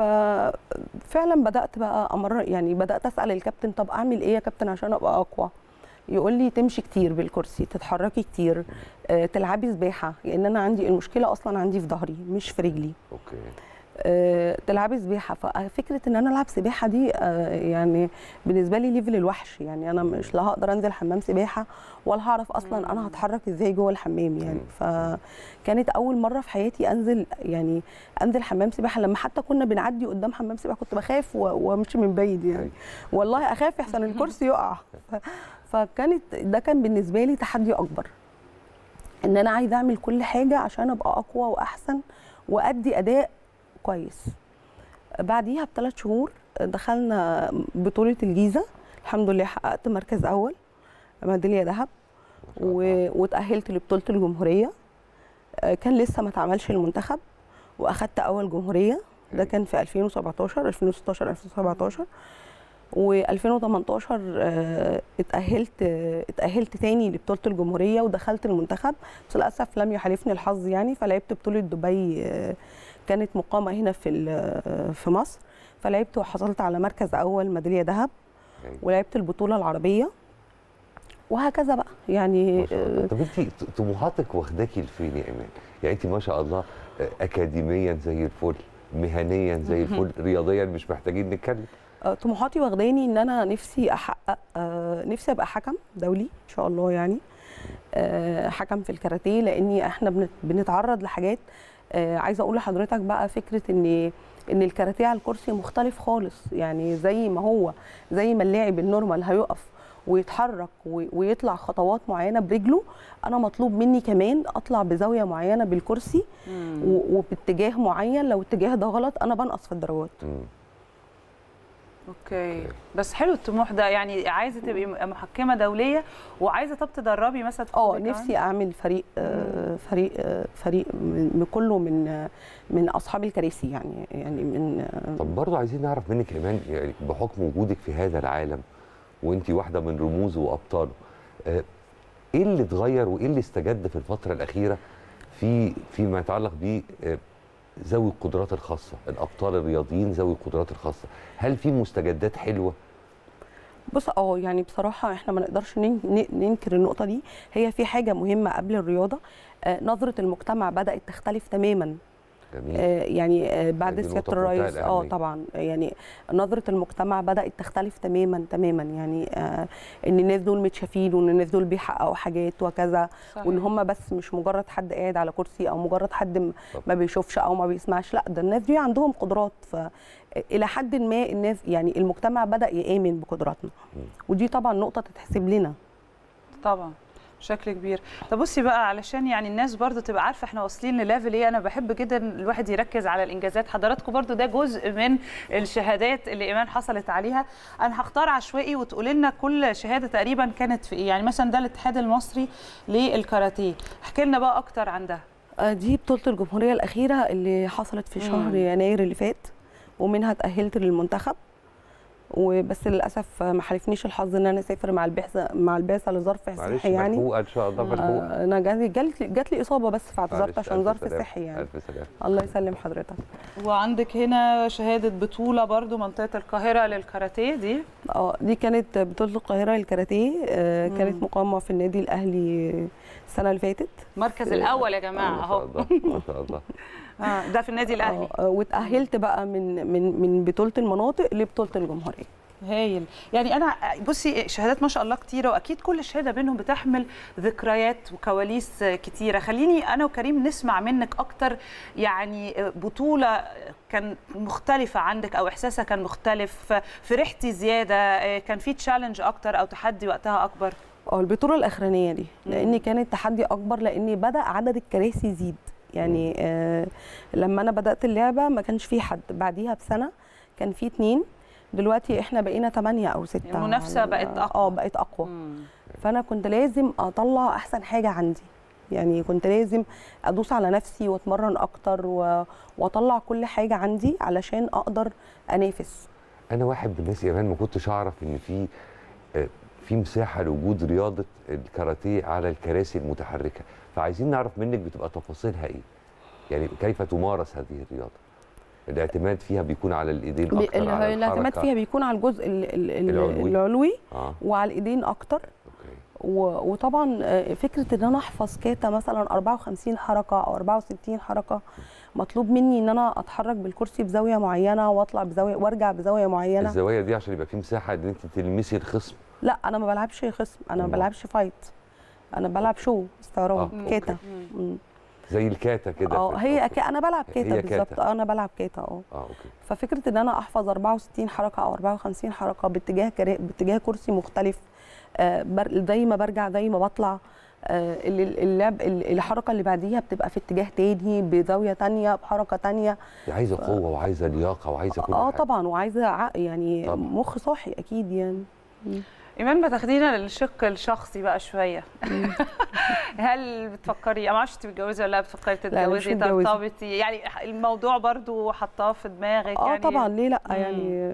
ففعلا بدات بقى امر يعني بدات اسال الكابتن طب اعمل ايه يا كابتن عشان ابقى اقوى يقول لي تمشي كتير بالكرسي تتحركي كتير آه، تلعبي سباحه لان انا عندي المشكله اصلا عندي في ظهري مش في رجلي اوكي آه، تلعبي سباحه ففكره ان انا العب سباحه دي آه، يعني بالنسبه لي ليفل الوحش يعني انا مش لا هقدر انزل حمام سباحه ولا هعرف اصلا انا هتحرك ازاي جوه الحمام يعني فكانت اول مره في حياتي انزل يعني انزل حمام سباحه لما حتى كنا بنعدي قدام حمام سباحه كنت بخاف و- وامشي من بعيد يعني والله اخاف يحسن الكرسي يقع ف- فكانت ده كان بالنسبه لي تحدي اكبر ان انا عايزه اعمل كل حاجه عشان ابقى اقوى واحسن وادي اداء كويس بعديها بثلاث شهور دخلنا بطوله الجيزه الحمد لله حققت مركز اول ميداليه ذهب و- واتاهلت لبطوله الجمهوريه آه، كان لسه ما اتعملش المنتخب واخدت اول جمهوريه ده كان في 2017 2016 2017 و2018 اتاهلت آه، اتاهلت تاني لبطوله الجمهوريه ودخلت المنتخب بس للاسف لم يحالفني الحظ يعني فلعبت بطوله دبي آه، كانت مقامه هنا في ال- في مصر فلعبت وحصلت على مركز اول ميداليه ذهب أيوة. ولعبت البطوله العربيه وهكذا بقى يعني ما شاء الله. طب انت طموحاتك واخداكي لفين يا ايمان؟ يعني انت ما شاء الله آه، اكاديميا زي الفل مهنيا زي الفل رياضيا مش محتاجين نتكلم آه، طموحاتي واخداني ان انا نفسي احقق آه، نفسي ابقى حكم دولي ان شاء الله يعني آه، حكم في الكاراتيه لاني احنا بنت- بنتعرض لحاجات آه، عايزه اقول لحضرتك بقى فكره ان ان الكاراتيه على الكرسي مختلف خالص يعني زي ما هو زي ما اللاعب النورمال هيقف ويتحرك و- ويطلع خطوات معينه برجله انا مطلوب مني كمان اطلع بزاويه معينه بالكرسي و- وباتجاه معين لو الاتجاه ده غلط انا بنقص في الدرجات مم. اوكي بس حلو الطموح ده يعني عايزه تبقي محكمه دوليه وعايزه طب تدربي مثلا اه تاخدي كمان؟ نفسي اعمل فريق آه، فريق آه، فريق من من كله من آه، من اصحاب الكراسي يعني يعني من آه، طب برضه عايزين نعرف منك كمان يعني بحكم وجودك في هذا العالم وانت واحده من رموزه وابطاله آه، ايه اللي اتغير وايه اللي استجد في الفتره الاخيره في فيما يتعلق ب آه، ذوي القدرات الخاصه الابطال الرياضيين ذوي القدرات الخاصه هل في مستجدات حلوه بص اه يعني بصراحه احنا ما نقدرش نن- ن- ننكر النقطه دي هي في حاجه مهمه قبل الرياضه آه، نظره المجتمع بدات تختلف تماما جميل آه، يعني آه، بعد دي سياده نقطة في منتهى الرئيس اه الأهمية. طبعا يعني نظره المجتمع بدات تختلف تماما تماما يعني آه، ان الناس دول متشافين وان الناس دول بيحققوا حاجات وكذا صحيح. وان هم بس مش مجرد حد قاعد على كرسي او مجرد حد م- طبعا. ما بيشوفش او ما بيسمعش لا ده الناس دي عندهم قدرات ف الى حد ما الناس يعني المجتمع بدا يامن بقدراتنا ودي طبعا نقطه تتحسب لنا طبعا بشكل كبير طب بصي بقى علشان يعني الناس برضو تبقى عارفه احنا واصلين لليفل ايه انا بحب جدا الواحد يركز على الانجازات حضراتكم برضو ده جزء من الشهادات اللي ايمان حصلت عليها انا هختار عشوائي وتقولي لنا كل شهاده تقريبا كانت في ايه يعني مثلا ده الاتحاد المصري للكاراتيه احكي لنا بقى اكتر عن ده آه، دي بطولة الجمهورية الأخيرة اللي حصلت في شهر مم. يناير اللي فات ومنها اتأهلت للمنتخب وبس للأسف ما حالفنيش الحظ إن أنا أسافر مع البعثة مع البعثة لظرف معلش صحي يعني ملحوقه ان شاء الله ملحوقه آه، أنا جالي جات لي جات لي إصابة بس فاعتذرت معلش، عشان ألف ظرف سلامة، صحي يعني الف سلامه الله يسلم حضرتك وعندك هنا شهاده بطوله برضو منطقه القاهره للكاراتيه دي اه دي كانت بطولة القاهرة للكاراتيه آه، مم. كانت مقامة في النادي الأهلي السنة اللي فاتت المركز الاول يا جماعه ما شاء اهو الله ما شاء الله آه، ده في النادي الاهلي آه، آه، واتأهلت بقى من من من بطولة المناطق لبطولة الجمهورية هايل يعني انا بصي شهادات ما شاء الله كتيره واكيد كل شهاده منهم بتحمل ذكريات وكواليس كتيره خليني انا وكريم نسمع منك اكتر يعني بطوله كان مختلفه عندك او احساسها كان مختلف فرحتي زياده كان في تشالنج اكتر او تحدي وقتها اكبر اه البطوله الاخرانيه دي مم. لان كانت تحدي اكبر لان بدا عدد الكراسي يزيد يعني آه لما انا بدات اللعبه ما كانش في حد بعديها بسنه كان في اتنين دلوقتي احنا بقينا تمانية او ستة المنافسة على- بقت أقوى. اه بقت اقوى فانا كنت لازم اطلع احسن حاجه عندي يعني كنت لازم ادوس على نفسي واتمرن اكتر و... واطلع كل حاجه عندي علشان اقدر انافس انا واحد من الناس يا ايمان ما كنتش اعرف ان في آه، في مساحه لوجود رياضه الكاراتيه على الكراسي المتحركه فعايزين نعرف منك بتبقى تفاصيلها ايه يعني كيف تمارس هذه الرياضه الاعتماد فيها بيكون على الايدين ب- اكتر على الاعتماد الحركة. فيها بيكون على الجزء ال- ال- ال- العلوي. العلوي اه وعلى الايدين اكتر اوكي و- وطبعا آه، فكره ان انا احفظ كاتا مثلا 54 حركه او 64 حركه مطلوب مني ان انا اتحرك بالكرسي بزاويه معينه واطلع بزاويه وارجع بزاويه معينه الزوايا دي عشان يبقى في مساحه ان انت تلمسي الخصم لا انا ما بلعبش خصم انا ما أمال؟ بلعبش فايت انا بلعب شو استعراض آه، كاتا أوكي. مم. زي الكاتا كده اه في- هي أوكي. أك... انا بلعب كاتا هي بالظبط كاتا. آه، انا بلعب كاتا اه اه اوكي ففكره ان انا احفظ 64 حركه او 54 حركه باتجاه كرا... باتجاه كرسي مختلف آه، بر... زي ما برجع زي ما بطلع آه، ال- ال- اللعب ال- الحركه اللي بعديها بتبقى في اتجاه تاني بزاويه تانية بحركه تانية دي عايزه قوه وعايزه لياقه وعايزه كل اه حاجه طبعا وعايزه ع- يعني طبعاً. مخ صاحي اكيد يعني ايمان ما تاخدينا للشق الشخصي بقى شويه هل بتفكري ما اعرفش انت متجوزه ولا لا بتفكري لا، مش تتجوزي متجوزة. ترتبطي يعني الموضوع برضو حطاه في دماغك اه يعني طبعا ليه لا مم. يعني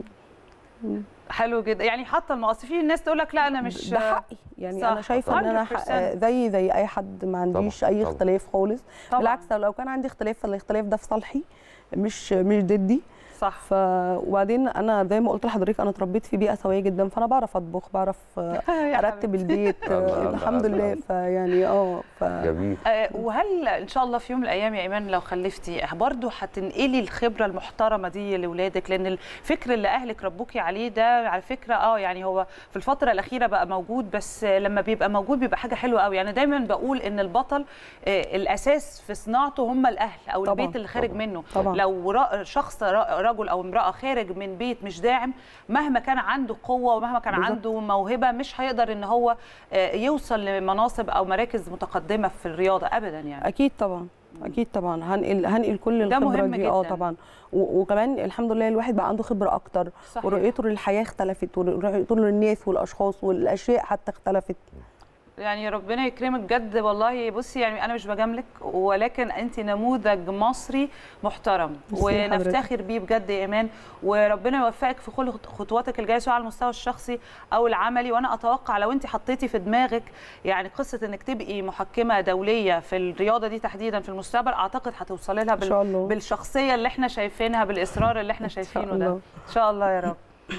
حلو جدا يعني حاطه المقص في الناس تقول لك لا انا مش ده حقي يعني صح، انا شايفه ان انا 100%. حق- زي زي اي حد ما عنديش طبعاً، اي طبعاً. اختلاف خالص طبعاً. بالعكس لو كان عندي اختلاف فالاختلاف ده في صالحي مش مش ضدي صح ف وبعدين انا زي ما قلت لحضرتك انا اتربيت في بيئه سويه جدا فانا بعرف اطبخ بعرف آه، يا ارتب حبيبتي. البيت الله، آه، الله، الحمد الله، لله الله. فيعني اه ف جميل آه، وهل ان شاء الله في يوم من الايام يا ايمان لو خلفتي برضه هتنقلي الخبره المحترمه دي لاولادك لان الفكر اللي اهلك ربوكي عليه ده على فكره اه يعني هو في الفتره الاخيره بقى موجود بس لما بيبقى موجود بيبقى حاجه حلوه قوي يعني دايما بقول ان البطل آه، الاساس في صناعته هم الاهل او طبعاً، البيت اللي خارج طبعاً، منه طبعاً. لو را- شخص را- رجل او امراه خارج من بيت مش داعم مهما كان عنده قوه ومهما كان بالظبط. عنده موهبه مش هيقدر ان هو آه، يوصل لمناصب او مراكز متقدمه في الرياضه ابدا يعني اكيد طبعا اكيد طبعا هنقل هنقل كل ده الخبره مهم دي اه جداً. طبعا و- وكمان الحمد لله الواحد بقى عنده خبره اكتر صحيح. ورؤيته للحياه اختلفت ورؤيته للناس والاشخاص والاشياء حتى اختلفت يعني ربنا يكرمك بجد والله بصي يعني انا مش بجاملك ولكن انت نموذج مصري محترم ميرسي حضرتك. ونفتخر بيه بجد يا ايمان وربنا يوفقك في كل خطواتك الجايه سواء على المستوى الشخصي او العملي وانا اتوقع لو انت حطيتي في دماغك يعني قصه انك تبقي محكمه دوليه في الرياضه دي تحديدا في المستقبل اعتقد هتوصلي لها ان شاء الله بالشخصيه اللي احنا شايفينها بالاصرار اللي احنا شايفينه ده الله. ان شاء الله يا رب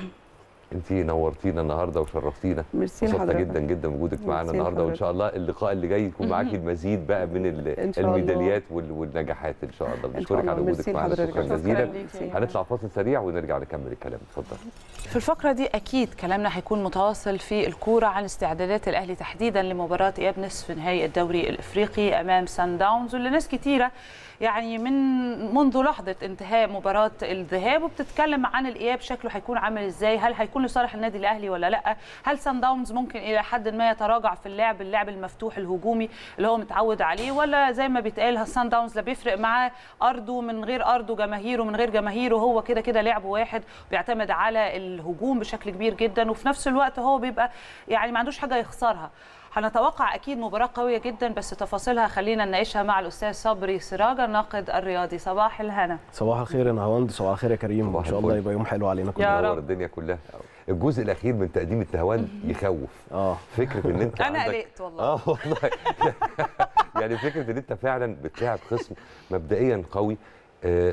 انت نورتينا النهارده وشرفتينا ميرسي انبسطت لحضرتك جدا جدا بوجودك معانا ميرسي النهارده وان لحضرتك. شاء الله اللقاء اللي جاي يكون معاكي المزيد بقى من ال- إن شاء الله. الميداليات وال- والنجاحات ان شاء الله إن شاء بنشكرك الله. على وجودك ميرسي معانا لحضرتك. شكرا شكراً جزيلا ليكي. هنطلع فاصل سريع ونرجع نكمل الكلام اتفضل في الفقرة دي أكيد كلامنا هيكون متواصل في الكورة عن استعدادات الأهلي تحديدا لمباراة إياب نصف نهائي الدوري الإفريقي أمام سان داونز واللي ناس كتيرة يعني من منذ لحظة انتهاء مباراة الذهاب وبتتكلم عن الإياب شكله هيكون عامل إزاي هل هيكون لصالح النادي الأهلي ولا لأ هل سان داونز ممكن إلى حد ما يتراجع في اللعب اللعب المفتوح الهجومي اللي هو متعود عليه ولا زي ما بيتقال سان داونز لا بيفرق معاه أرضه من غير أرضه جماهيره من غير جماهيره هو كده كده لعب واحد بيعتمد على الهجوم بشكل كبير جدا وفي نفس الوقت هو بيبقى يعني ما عندوش حاجه يخسرها هنتوقع اكيد مباراه قويه جدا بس تفاصيلها خلينا نناقشها مع الاستاذ صبري سراج الناقد الرياضي صباح الهنا صباح الخير يا نهاوند صباح الخير يا كريم صباح ان شاء الله الفل. يبقى يوم حلو علينا يا كلنا رب. نور الدنيا كلها الجزء الاخير من تقديم التهوان يخوف اه فكره ان انت انا عندك قلقت والله اه والله يعني فكره ان انت فعلا بتلاعب خصم مبدئيا قوي آه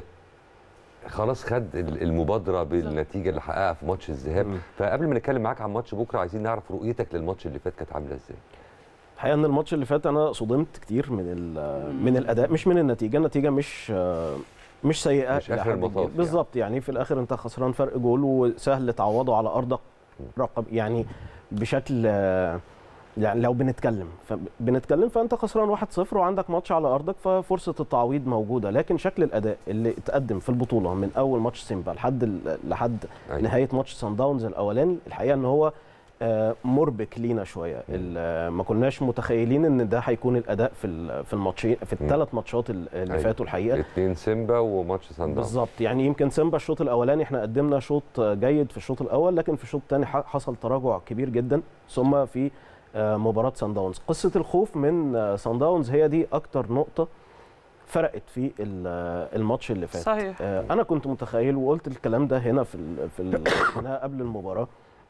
خلاص خد ال- المبادره بالنتيجه اللي حققها في ماتش الذهاب مم. فقبل ما نتكلم معاك عن ماتش بكره عايزين نعرف رؤيتك للماتش اللي فات كانت عامله ازاي الحقيقه ان الماتش اللي فات انا صدمت كتير من ال- من الاداء مش من النتيجه النتيجه مش آه، مش سيئه مش إلى آخر حد المطاف كبير. يعني. بالظبط يعني في الاخر انت خسران فرق جول وسهل تعوضه على ارضك رقم يعني بشكل آه، يعني لو بنتكلم بنتكلم فانت خسران 1-0 وعندك ماتش على ارضك ففرصه التعويض موجوده لكن شكل الاداء اللي اتقدم في البطوله من اول ماتش سيمبا لحد ال- لحد أيوة. نهايه ماتش سان داونز الاولاني الحقيقه ان هو آه، مربك لينا شويه ال- ما كناش متخيلين ان ده هيكون الاداء في ال- في الماتشين في الثلاث ماتشات ال- اللي أيوة. فاتوا الحقيقه اتنين سيمبا وماتش سان داونز بالظبط يعني يمكن سيمبا الشوط الاولاني احنا قدمنا شوط جيد في الشوط الاول لكن في الشوط الثاني حصل تراجع كبير جدا ثم في آه، مباراه سان داونز قصه الخوف من آه، سان داونز هي دي اكتر نقطه فرقت في ال- آه، الماتش اللي فات صحيح آه، انا كنت متخيل وقلت الكلام ده هنا في ال في ال هنا قبل المباراه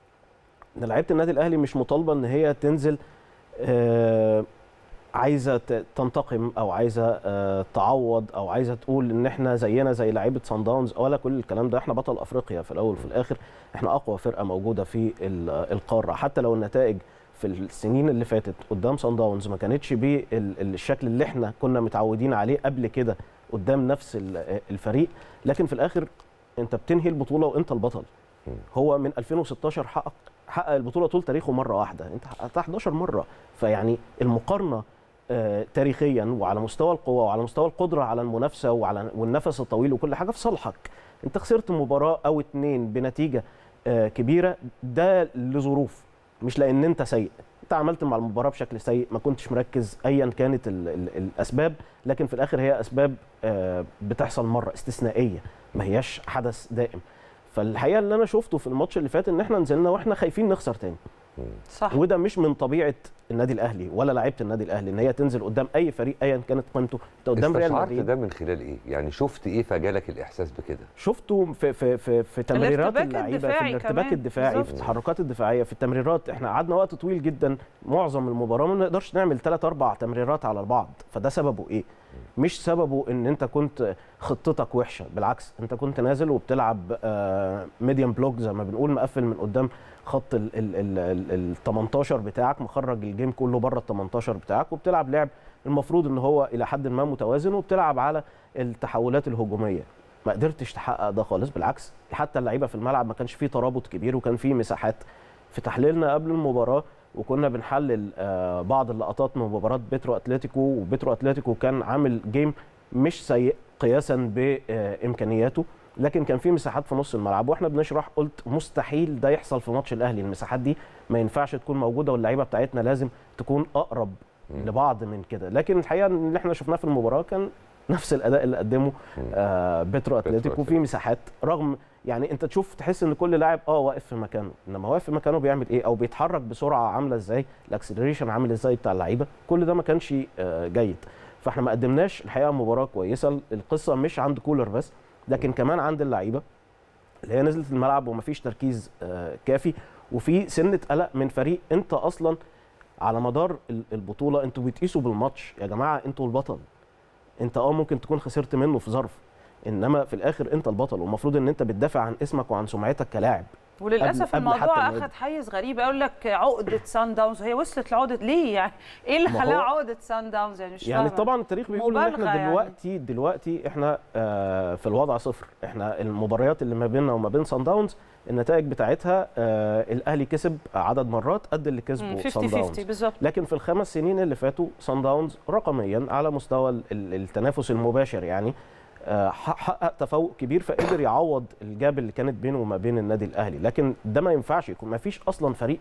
ان لعيبه النادي الاهلي مش مطالبه ان هي تنزل آه، عايزه ت- تنتقم او عايزه آه، تعوض او عايزه تقول ان احنا زينا زي لعيبه سان داونز ولا كل الكلام ده احنا بطل افريقيا في الاول وفي الاخر احنا اقوى فرقه موجوده في ال- القاره حتى لو النتائج في السنين اللي فاتت قدام سان داونز ما كانتش بالشكل اللي احنا كنا متعودين عليه قبل كده قدام نفس ال- الفريق لكن في الاخر انت بتنهي البطوله وانت البطل مم. هو من 2016 حقق حقق البطوله طول تاريخه مره واحده انت حققتها 11 مره فيعني المقارنه آه، تاريخيا وعلى مستوى القوه وعلى مستوى القدره على المنافسه وعلى والنفس الطويل وكل حاجه في صالحك انت خسرت مباراه او اتنين بنتيجه آه، كبيره ده لظروف مش لان انت سيء انت عملت مع المباراه بشكل سيء ما كنتش مركز ايا كانت ال ال الاسباب لكن في الاخر هي اسباب آه، بتحصل مره استثنائيه ما هياش حدث دائم فالحقيقه اللي انا شفته في الماتش اللي فات ان احنا نزلنا واحنا خايفين نخسر تاني صح وده مش من طبيعه النادي الاهلي ولا لعيبه النادي الاهلي ان هي تنزل قدام اي فريق ايا كانت قيمته انت قدام ريال استشعرت مدريد ده من خلال ايه يعني شفت ايه فجالك الاحساس بكده شفته في في في, في تمريرات الارتباك اللعيبه في الدفاعي الارتباك كمان. الدفاعي في بالظبط. التحركات الدفاعيه في التمريرات احنا قعدنا وقت طويل جدا معظم المباراه ما نقدرش نعمل ثلاث اربع تمريرات على بعض فده سببه ايه مش سببه ان انت كنت خطتك وحشه بالعكس انت كنت نازل وبتلعب ميديم بلوك زي ما بنقول مقفل من قدام خط ال ال ال ال ال 18 بتاعك مخرج الجيم كله بره ال 18 بتاعك وبتلعب لعب المفروض ان هو الى حد ما متوازن وبتلعب على التحولات الهجوميه ما قدرتش تحقق ده خالص بالعكس حتى اللعيبه في الملعب ما كانش فيه ترابط كبير وكان فيه مساحات في تحليلنا قبل المباراه وكنا بنحلل آه، بعض اللقطات من مباراه بيترو اتلتيكو وبيترو اتلتيكو كان عامل جيم مش سيء قياسا بامكانياته لكن كان في مساحات في نص الملعب واحنا بنشرح قلت مستحيل ده يحصل في ماتش الاهلي المساحات دي ما ينفعش تكون موجوده واللعيبه بتاعتنا لازم تكون اقرب لبعض من كده لكن الحقيقه ان اللي احنا شفناه في المباراه كان نفس الاداء اللي قدمه آه بيترو اتلتيكو في مساحات رغم يعني انت تشوف تحس ان كل لاعب اه واقف في مكانه انما واقف في مكانه بيعمل ايه او بيتحرك بسرعه عامله ازاي الاكسلريشن عامل ازاي بتاع اللعيبه كل ده ما كانش آه جيد فاحنا ما قدمناش الحقيقه مباراه كويسه القصه مش عند كولر بس لكن كمان عند اللعيبه اللي هي نزلت الملعب ومفيش تركيز آه كافي وفي سنه قلق من فريق انت اصلا على مدار ال- البطوله انتوا بتقيسوا بالماتش يا جماعه انتوا البطل انت اه ممكن تكون خسرت منه في ظرف انما في الاخر انت البطل والمفروض ان انت بتدافع عن اسمك وعن سمعتك كلاعب وللاسف قبل- قبل حتى الموضوع النادي. اخذ حيز غريب اقول لك عقده سان داونز هي وصلت لعقده ليه يعني ايه اللي ما خلاها هو- عقده سان داونز يعني مش يعني فاهمة. طبعا التاريخ بيقول ان مبالغة احنا يعني. دلوقتي دلوقتي احنا آه في الوضع صفر احنا المباريات اللي ما بيننا وما بين سان داونز النتائج بتاعتها آه الاهلي كسب عدد مرات قد اللي مم، كسبه 50 سان داونز 50 بالظبط لكن في الخمس سنين اللي فاتوا سان داونز رقميا على مستوى ال- ال- التنافس المباشر يعني آه، ح- حقق تفوق كبير فقدر يعوض الجاب اللي كانت بينه وما بين النادي الاهلي لكن ده ما ينفعش يكون ما فيش اصلا فريق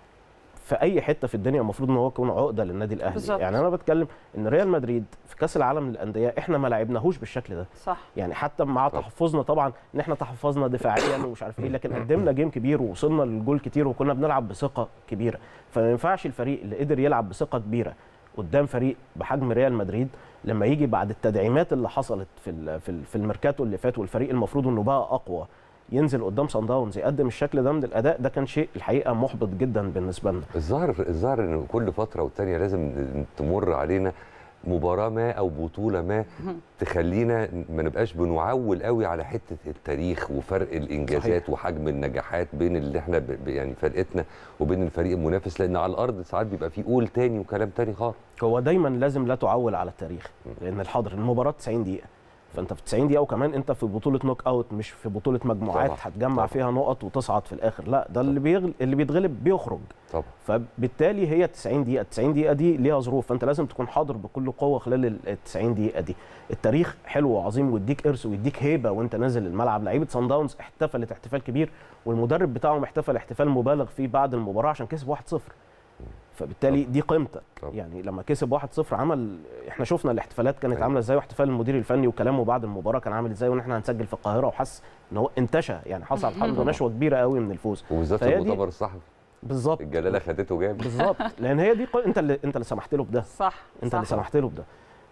في اي حته في الدنيا المفروض ان هو يكون عقده للنادي الاهلي بالظبط. يعني انا بتكلم ان ريال مدريد في كاس العالم للانديه احنا ما لعبناهوش بالشكل ده صح يعني حتى مع تحفظنا طبعا ان احنا تحفظنا دفاعيا ومش عارف ايه لكن قدمنا جيم كبير ووصلنا للجول كتير وكنا بنلعب بثقه كبيره فما ينفعش الفريق اللي قدر يلعب بثقه كبيره قدام فريق بحجم ريال مدريد لما يجي بعد التدعيمات اللي حصلت في ال- في ال- في الميركاتو اللي فات والفريق المفروض انه بقى اقوى ينزل قدام صن داونز يقدم الشكل ده من الاداء ده كان شيء الحقيقه محبط جدا بالنسبه لنا الظاهر الظاهر ان كل فتره والتانيه لازم تمر علينا مباراه ما او بطوله ما تخلينا ما نبقاش بنعول قوي على حته التاريخ وفرق الانجازات صحيح. وحجم النجاحات بين اللي احنا ب- ب- يعني فرقتنا وبين الفريق المنافس لان على الارض ساعات بيبقى فيه قول تاني وكلام تاني خالص هو دايما لازم لا تعول على التاريخ لان الحاضر المباراه 90 دقيقه فانت في 90 دقيقه وكمان انت في بطوله نوك اوت مش في بطوله مجموعات طبعاً، هتجمع طبعاً. فيها نقط وتصعد في الاخر لا ده اللي بيغل... اللي بيتغلب بيخرج طبعا فبالتالي هي 90 دقيقه 90 دقيقه دي ليها ظروف فانت لازم تكون حاضر بكل قوه خلال ال 90 دقيقه دي التاريخ حلو وعظيم ويديك ارث ويديك هيبه وانت نازل الملعب لعيبه سان داونز احتفلت احتفال كبير والمدرب بتاعهم احتفل احتفال مبالغ فيه بعد المباراه عشان كسب 1-0 فبالتالي دي قيمتك طبعا. يعني لما كسب 1-0 عمل احنا شفنا الاحتفالات كانت أيوة. عامله ازاي واحتفال المدير الفني وكلامه بعد المباراه كان عامل ازاي وان احنا هنسجل في القاهره وحس ان هو انتشى يعني حصل عنده نشوه كبيره قوي من الفوز وبالذات فهي في دي- المؤتمر الصحفي بالظبط الجلاله خدته جامد بالظبط لان هي دي قي... انت اللي انت اللي سمحت له بده صح انت صح. اللي سمحت له بده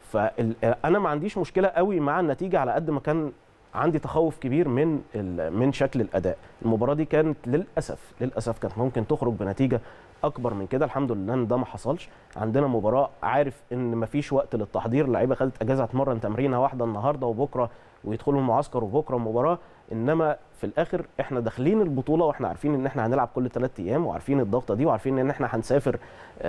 فانا ما عنديش مشكله قوي مع النتيجه على قد ما كان عندي تخوف كبير من ال... من شكل الاداء المباراه دي كانت للاسف للاسف كانت ممكن تخرج بنتيجه اكبر من كده الحمد لله ان ده ما حصلش عندنا مباراه عارف ان ما فيش وقت للتحضير اللعيبه خدت اجازه هتمرن تمرينه واحده النهارده وبكره ويدخلوا المعسكر وبكره مباراه انما في الاخر احنا داخلين البطوله واحنا عارفين ان احنا هنلعب كل ثلاث ايام وعارفين الضغطه دي وعارفين ان احنا هنسافر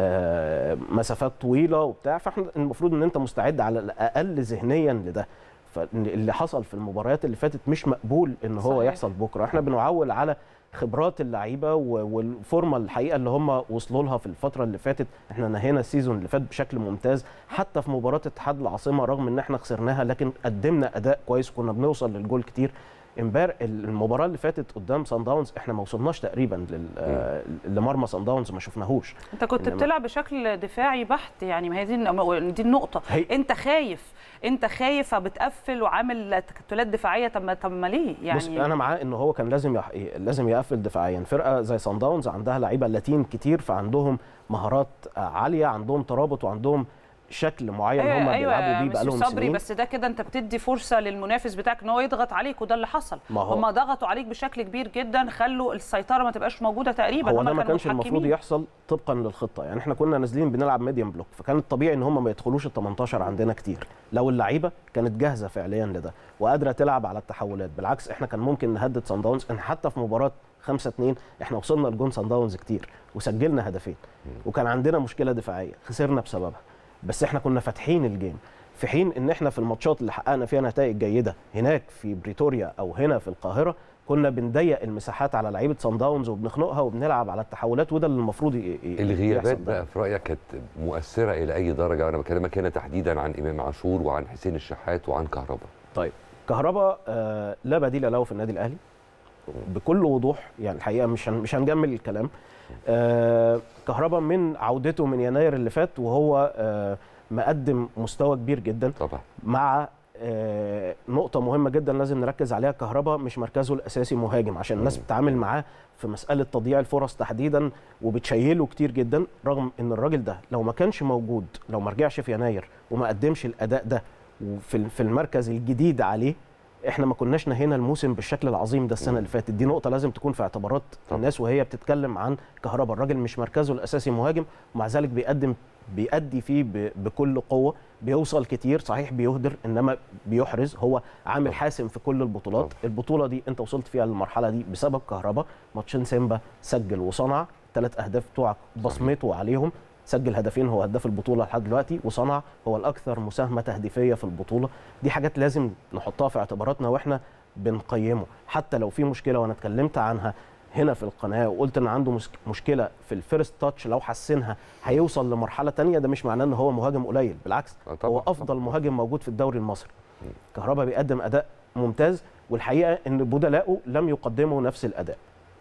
آه، مسافات طويله وبتاع فاحنا المفروض ان انت مستعد على الاقل ذهنيا لده فاللي حصل في المباريات اللي فاتت مش مقبول ان هو صحيح. يحصل بكره احنا بنعول على خبرات اللعيبه و- والفورمه الحقيقه اللي هم وصلوا لها في الفتره اللي فاتت احنا نهينا السيزون اللي فات بشكل ممتاز حتى في مباراه اتحاد العاصمه رغم ان احنا خسرناها لكن قدمنا اداء كويس وكنا بنوصل للجول كتير امبارح المباراه اللي فاتت قدام سان داونز احنا ما وصلناش تقريبا لل- آه، لمرمى سان داونز ما شفناهوش انت كنت إنما- بتلعب بشكل دفاعي بحت يعني ما هي دي الن- دي النقطه هي- انت خايف انت خايف فبتقفل وعامل تكتلات دفاعيه طب ما طب ما ليه يعني بص انا معاه ان هو كان لازم يح... لازم يقفل دفاعيا فرقه زي سان داونز عندها لعيبه لاتين كتير فعندهم مهارات آه، عاليه عندهم ترابط وعندهم شكل معين ايوه هم ايوه بيلعبوا يا بيه مستر بقالهم صبري سنين بس ده كده انت بتدي فرصه للمنافس بتاعك ان هو يضغط عليك وده اللي حصل ما هو- هم ضغطوا عليك بشكل كبير جدا خلوا السيطره ما تبقاش موجوده تقريبا هو هم ده ما كانوا كانش المفروض متحكمين. يحصل طبقا للخطه يعني احنا كنا نازلين بنلعب ميديم بلوك فكان الطبيعي ان هم ما يدخلوش ال 18 عندنا كتير لو اللعيبه كانت جاهزه فعليا لده وقادره تلعب على التحولات بالعكس احنا كان ممكن نهدد سان داونز ان حتى في مباراه 5 2 احنا وصلنا لجون سان داونز كتير وسجلنا هدفين وكان عندنا مشكله دفاعيه خسرنا بسببها بس احنا كنا فاتحين الجيم في حين ان احنا في الماتشات اللي حققنا فيها نتائج جيده هناك في بريتوريا او هنا في القاهره كنا بنضيق المساحات على لعيبه سان داونز وبنخنقها وبنلعب على التحولات وده اللي المفروض ي- ي- الغيابات يحصل ده. بقى في رايك كانت مؤثره الى اي درجه انا بكلمك هنا تحديدا عن امام عاشور وعن حسين الشحات وعن كهربا طيب كهربا آه لا بديل له في النادي الاهلي بكل وضوح يعني الحقيقه مش هن مش هنجمل الكلام آه كهربا من عودته من يناير اللي فات وهو آه مقدم مستوى كبير جدا طبعا مع آه نقطة مهمة جدا لازم نركز عليها كهربا مش مركزه الأساسي مهاجم عشان الناس بتتعامل معاه في مسألة تضييع الفرص تحديدا وبتشيله كتير جدا رغم إن الراجل ده لو ما كانش موجود لو ما رجعش في يناير وما قدمش الأداء ده وفي في المركز الجديد عليه احنا ما كناش نهينا الموسم بالشكل العظيم ده السنه اللي فاتت دي نقطه لازم تكون في اعتبارات طبعا. الناس وهي بتتكلم عن كهربا الراجل مش مركزه الاساسي مهاجم ومع ذلك بيقدم بيأدي فيه ب- بكل قوه بيوصل كتير صحيح بيهدر انما بيحرز هو عامل حاسم في كل البطولات البطوله دي انت وصلت فيها للمرحله دي بسبب كهربا ماتشين سيمبا سجل وصنع ثلاث اهداف بتوعك بصمته عليهم سجل هدفين هو هداف البطوله لحد دلوقتي وصنع هو الاكثر مساهمه تهديفيه في البطوله دي حاجات لازم نحطها في اعتباراتنا واحنا بنقيمه حتى لو في مشكله وانا اتكلمت عنها هنا في القناه وقلت ان عنده مس- مشكله في الفيرست تاتش لو حسنها هيوصل لمرحله تانية ده مش معناه ان هو مهاجم قليل بالعكس طبعاً، هو افضل مهاجم موجود في الدوري المصري كهربا بيقدم اداء ممتاز والحقيقه ان بدلاؤه لم يقدموا نفس الاداء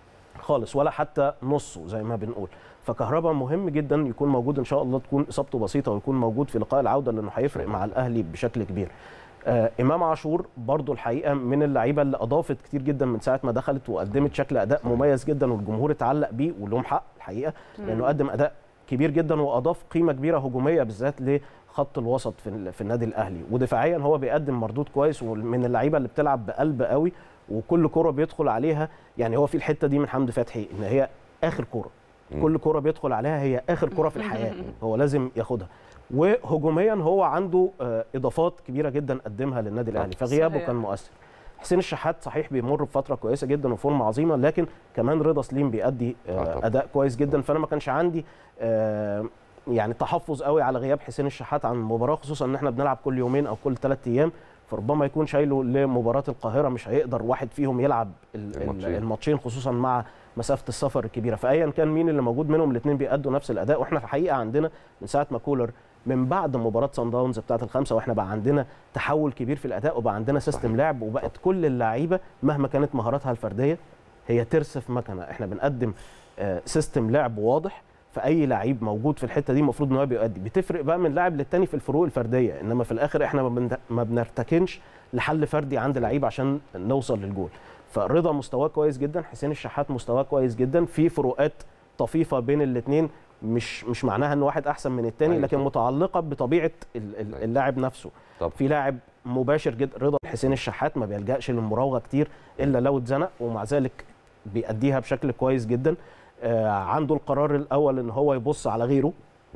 خالص ولا حتى نصه زي ما بنقول فكهربا مهم جدا يكون موجود ان شاء الله تكون اصابته بسيطه ويكون موجود في لقاء العوده لانه هيفرق مع الاهلي بشكل كبير آه امام عاشور برضو الحقيقه من اللعيبه اللي اضافت كتير جدا من ساعه ما دخلت وقدمت شكل اداء مميز جدا والجمهور اتعلق بيه ولهم حق الحقيقه لانه مم. قدم اداء كبير جدا واضاف قيمه كبيره هجوميه بالذات لخط الوسط في, ال- في النادي الاهلي ودفاعيا هو بيقدم مردود كويس ومن اللعيبه اللي بتلعب بقلب قوي وكل كره بيدخل عليها يعني هو في الحته دي من حمدي فتحي ان هي اخر كره كل كره بيدخل عليها هي اخر كره في الحياه هو لازم ياخدها وهجوميا هو عنده آه، اضافات كبيره جدا قدمها للنادي الاهلي فغيابه صحيح. كان مؤثر حسين الشحات صحيح بيمر بفتره كويسه جدا وفورمه عظيمه لكن كمان رضا سليم بيأدي آه، اداء كويس جدا فانا ما كانش عندي آه، يعني تحفظ قوي على غياب حسين الشحات عن المباراه خصوصا ان احنا بنلعب كل يومين او كل ثلاث ايام فربما يكون شايله لمباراه القاهره مش هيقدر واحد فيهم يلعب ال- ال- الماتشين. الماتشين خصوصا مع مسافه السفر الكبيره فايا كان مين اللي موجود منهم الاثنين بيأدوا نفس الاداء واحنا الحقيقه عندنا من ساعه ما كولر من بعد مباراه سان داونز بتاعه الخمسه واحنا بقى عندنا تحول كبير في الاداء وبقى عندنا سيستم لعب وبقت كل اللعيبه مهما كانت مهاراتها الفرديه هي ترسف مكنه احنا بنقدم آه، سيستم لعب واضح فاي لعيب موجود في الحته دي المفروض ان هو بيؤدي بتفرق بقى من لاعب للتاني في الفروق الفرديه انما في الاخر احنا ما بن- ما بنرتكنش لحل فردي عند لعيب عشان نوصل للجول فرضا مستواه كويس جدا حسين الشحات مستواه كويس جدا في فروقات طفيفه بين الاثنين مش مش معناها ان واحد احسن من الثاني أيوة لكن متعلقه بطبيعه ال- ال- اللاعب نفسه طب. في لاعب مباشر جدا رضا حسين الشحات ما بيلجاش للمراوغه كتير الا لو اتزنق ومع ذلك بيأديها بشكل كويس جدا آه عنده القرار الاول ان هو يبص على غيره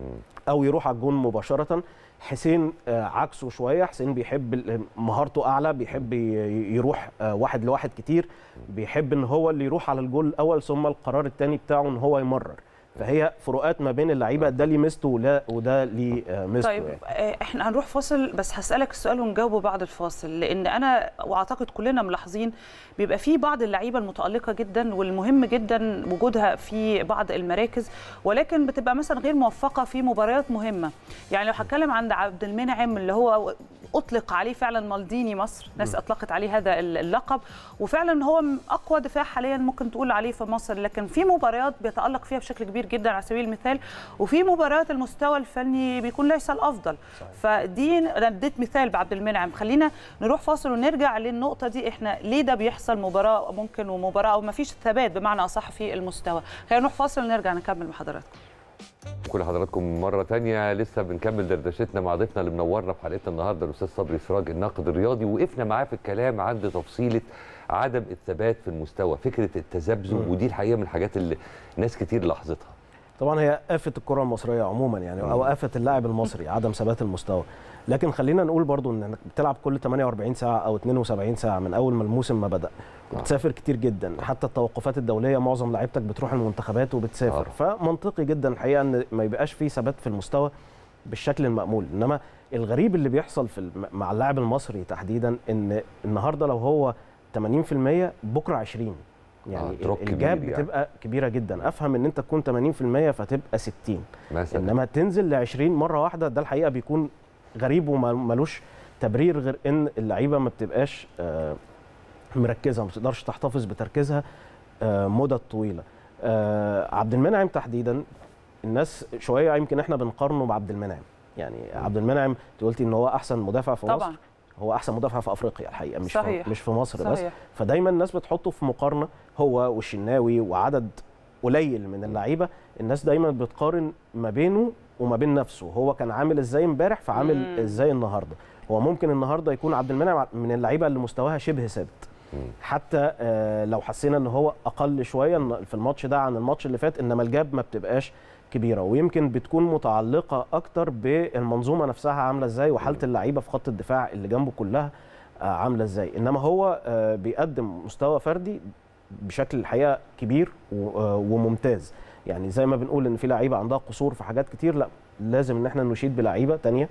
او يروح على الجون مباشره حسين آه، عكسه شويه حسين بيحب ال- مهارته اعلى بيحب ي- يروح آه، واحد لواحد كتير بيحب ان هو اللي يروح على الجول الاول ثم القرار الثاني بتاعه ان هو يمرر فهي فروقات ما بين اللعيبه ده ليه ميزته ولا وده ليه آه، ميزته طيب يعني. آه، احنا هنروح فاصل بس هسألك السؤال ونجاوبه بعد الفاصل لأن أنا وأعتقد كلنا ملاحظين بيبقى في بعض اللعيبة المتألقة جدا والمهم جدا وجودها في بعض المراكز ولكن بتبقى مثلا غير موفقة في مباريات مهمة يعني لو هتكلم عن عبد المنعم اللي هو أطلق عليه فعلا مالديني مصر ناس أطلقت عليه هذا اللقب وفعلا هو أقوى دفاع حاليا ممكن تقول عليه في مصر لكن في مباريات بيتألق فيها بشكل كبير جدا على سبيل المثال وفي مباريات المستوى الفني بيكون ليس الافضل فدي انا اديت مثال بعبد المنعم خلينا نروح فاصل ونرجع للنقطه دي احنا ليه ده بيحصل مباراه ممكن ومباراه او ما فيش ثبات بمعنى اصح في المستوى خلينا نروح فاصل ونرجع نكمل مع حضراتكم كل حضراتكم مرة تانية لسه بنكمل دردشتنا مع ضيفنا اللي منورنا في حلقتنا النهارده الأستاذ صبري سراج الناقد الرياضي وقفنا معاه في الكلام عند تفصيلة عدم الثبات في المستوى فكرة التذبذب ودي الحقيقة من الحاجات اللي ناس كتير لاحظتها طبعا هي آفة الكرة المصرية عموما يعني او آفة اللاعب المصري عدم ثبات المستوى لكن خلينا نقول برضو ان انك بتلعب كل 48 ساعة او 72 ساعة من اول ما الموسم ما بدأ وبتسافر كتير جدا حتى التوقفات الدولية معظم لعيبتك بتروح المنتخبات وبتسافر فمنطقي جدا الحقيقة ان ما يبقاش فيه ثبات في المستوى بالشكل المأمول انما الغريب اللي بيحصل في الم- مع اللاعب المصري تحديدا ان النهارده لو هو 80% بكره 20 يعني آه، دروب كبير الجاب يعني. بتبقى كبيره جدا افهم ان انت تكون 80% فتبقى 60 مثلا انما تنزل ل 20 مره واحده ده الحقيقه بيكون غريب وملوش تبرير غير ان اللعيبه ما بتبقاش آه، مركزه ما بتقدرش تحتفظ بتركيزها آه، مدة طويله آه، عبد المنعم تحديدا الناس شويه يمكن احنا بنقارنه بعبد المنعم يعني عبد المنعم انت قلتي ان هو احسن مدافع في طبعا مصر هو احسن مدافع في افريقيا الحقيقه مش صحيح. في مش في مصر بس صحيح. فدايما الناس بتحطه في مقارنه هو والشناوي وعدد قليل من اللعيبه الناس دايما بتقارن ما بينه وما بين نفسه هو كان عامل ازاي امبارح فعامل مم. ازاي النهارده هو ممكن النهارده يكون عبد المنعم من اللعيبه اللي مستواها شبه ثابت حتى آه، لو حسينا ان هو اقل شويه إن في الماتش ده عن الماتش اللي فات انما الجاب ما بتبقاش كبيره ويمكن بتكون متعلقه اكتر بالمنظومه نفسها عامله ازاي وحاله اللعيبه في خط الدفاع اللي جنبه كلها آه، عامله ازاي انما هو آه، بيقدم مستوى فردي بشكل الحقيقه كبير و- آه، وممتاز يعني زي ما بنقول ان في لعيبه عندها قصور في حاجات كتير لا لازم ان احنا نشيد بلعيبه تانية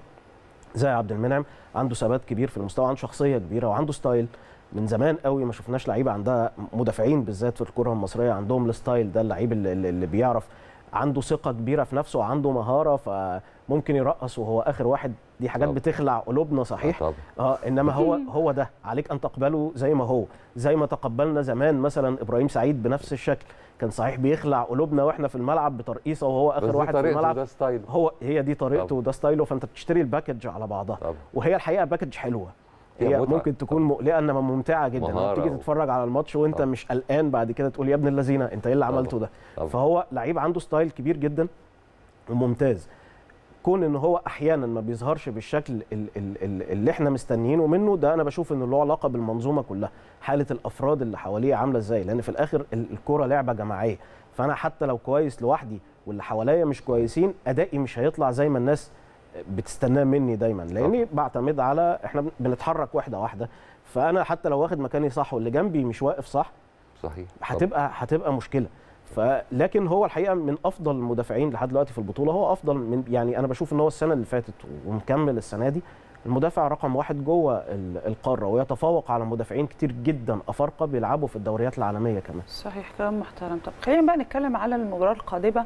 زي عبد المنعم عنده ثبات كبير في المستوى عنده شخصيه كبيره وعنده ستايل من زمان قوي ما شفناش لعيبه عندها مدافعين بالذات في الكره المصريه عندهم الستايل ده اللعيب اللي, اللي اللي بيعرف عنده ثقه كبيره في نفسه وعنده مهاره فممكن يرقص وهو اخر واحد دي حاجات طبعا. بتخلع قلوبنا صحيح طبعا اه انما هو هو ده عليك ان تقبله زي ما هو زي ما تقبلنا زمان مثلا ابراهيم سعيد بنفس الشكل كان صحيح بيخلع قلوبنا واحنا في الملعب بترقيصه وهو بس اخر دي واحد في طريقته الملعب ده ستايل هو هي دي طريقته طبعا. وده ستايله فانت بتشتري الباكج على بعضها طبعا وهي الحقيقه باكج حلوه هي هي متعة. ممكن تكون مقلقه انما ممتعه جدا لما مهارة تيجي و- تتفرج على الماتش وانت طبعا. مش قلقان بعد كده تقول يا ابن اللذينه انت ايه اللي طبعا. عملته ده طبعا. فهو لعيب عنده ستايل كبير جدا وممتاز كون ان هو احيانا ما بيظهرش بالشكل ال- ال- ال- اللي احنا مستنيينه منه ده انا بشوف انه له علاقه بالمنظومه كلها حاله الافراد اللي حواليه عامله ازاي لان في الاخر ال- الكوره لعبه جماعيه فانا حتى لو كويس لوحدي واللي حواليا مش كويسين ادائي مش هيطلع زي ما الناس بتستناه مني دايما لاني بعتمد على احنا بنتحرك واحده واحده فانا حتى لو واخد مكاني صح واللي جنبي مش واقف صح صحيح هتبقى هتبقى مشكله فلكن هو الحقيقه من افضل المدافعين لحد دلوقتي في البطوله هو افضل من يعني انا بشوف ان هو السنه اللي فاتت ومكمل السنه دي المدافع رقم واحد جوه ال- القاره ويتفوق على مدافعين كتير جدا افارقه بيلعبوا في الدوريات العالميه كمان صحيح كلام محترم طب خلينا بقى نتكلم على المباراه القادمه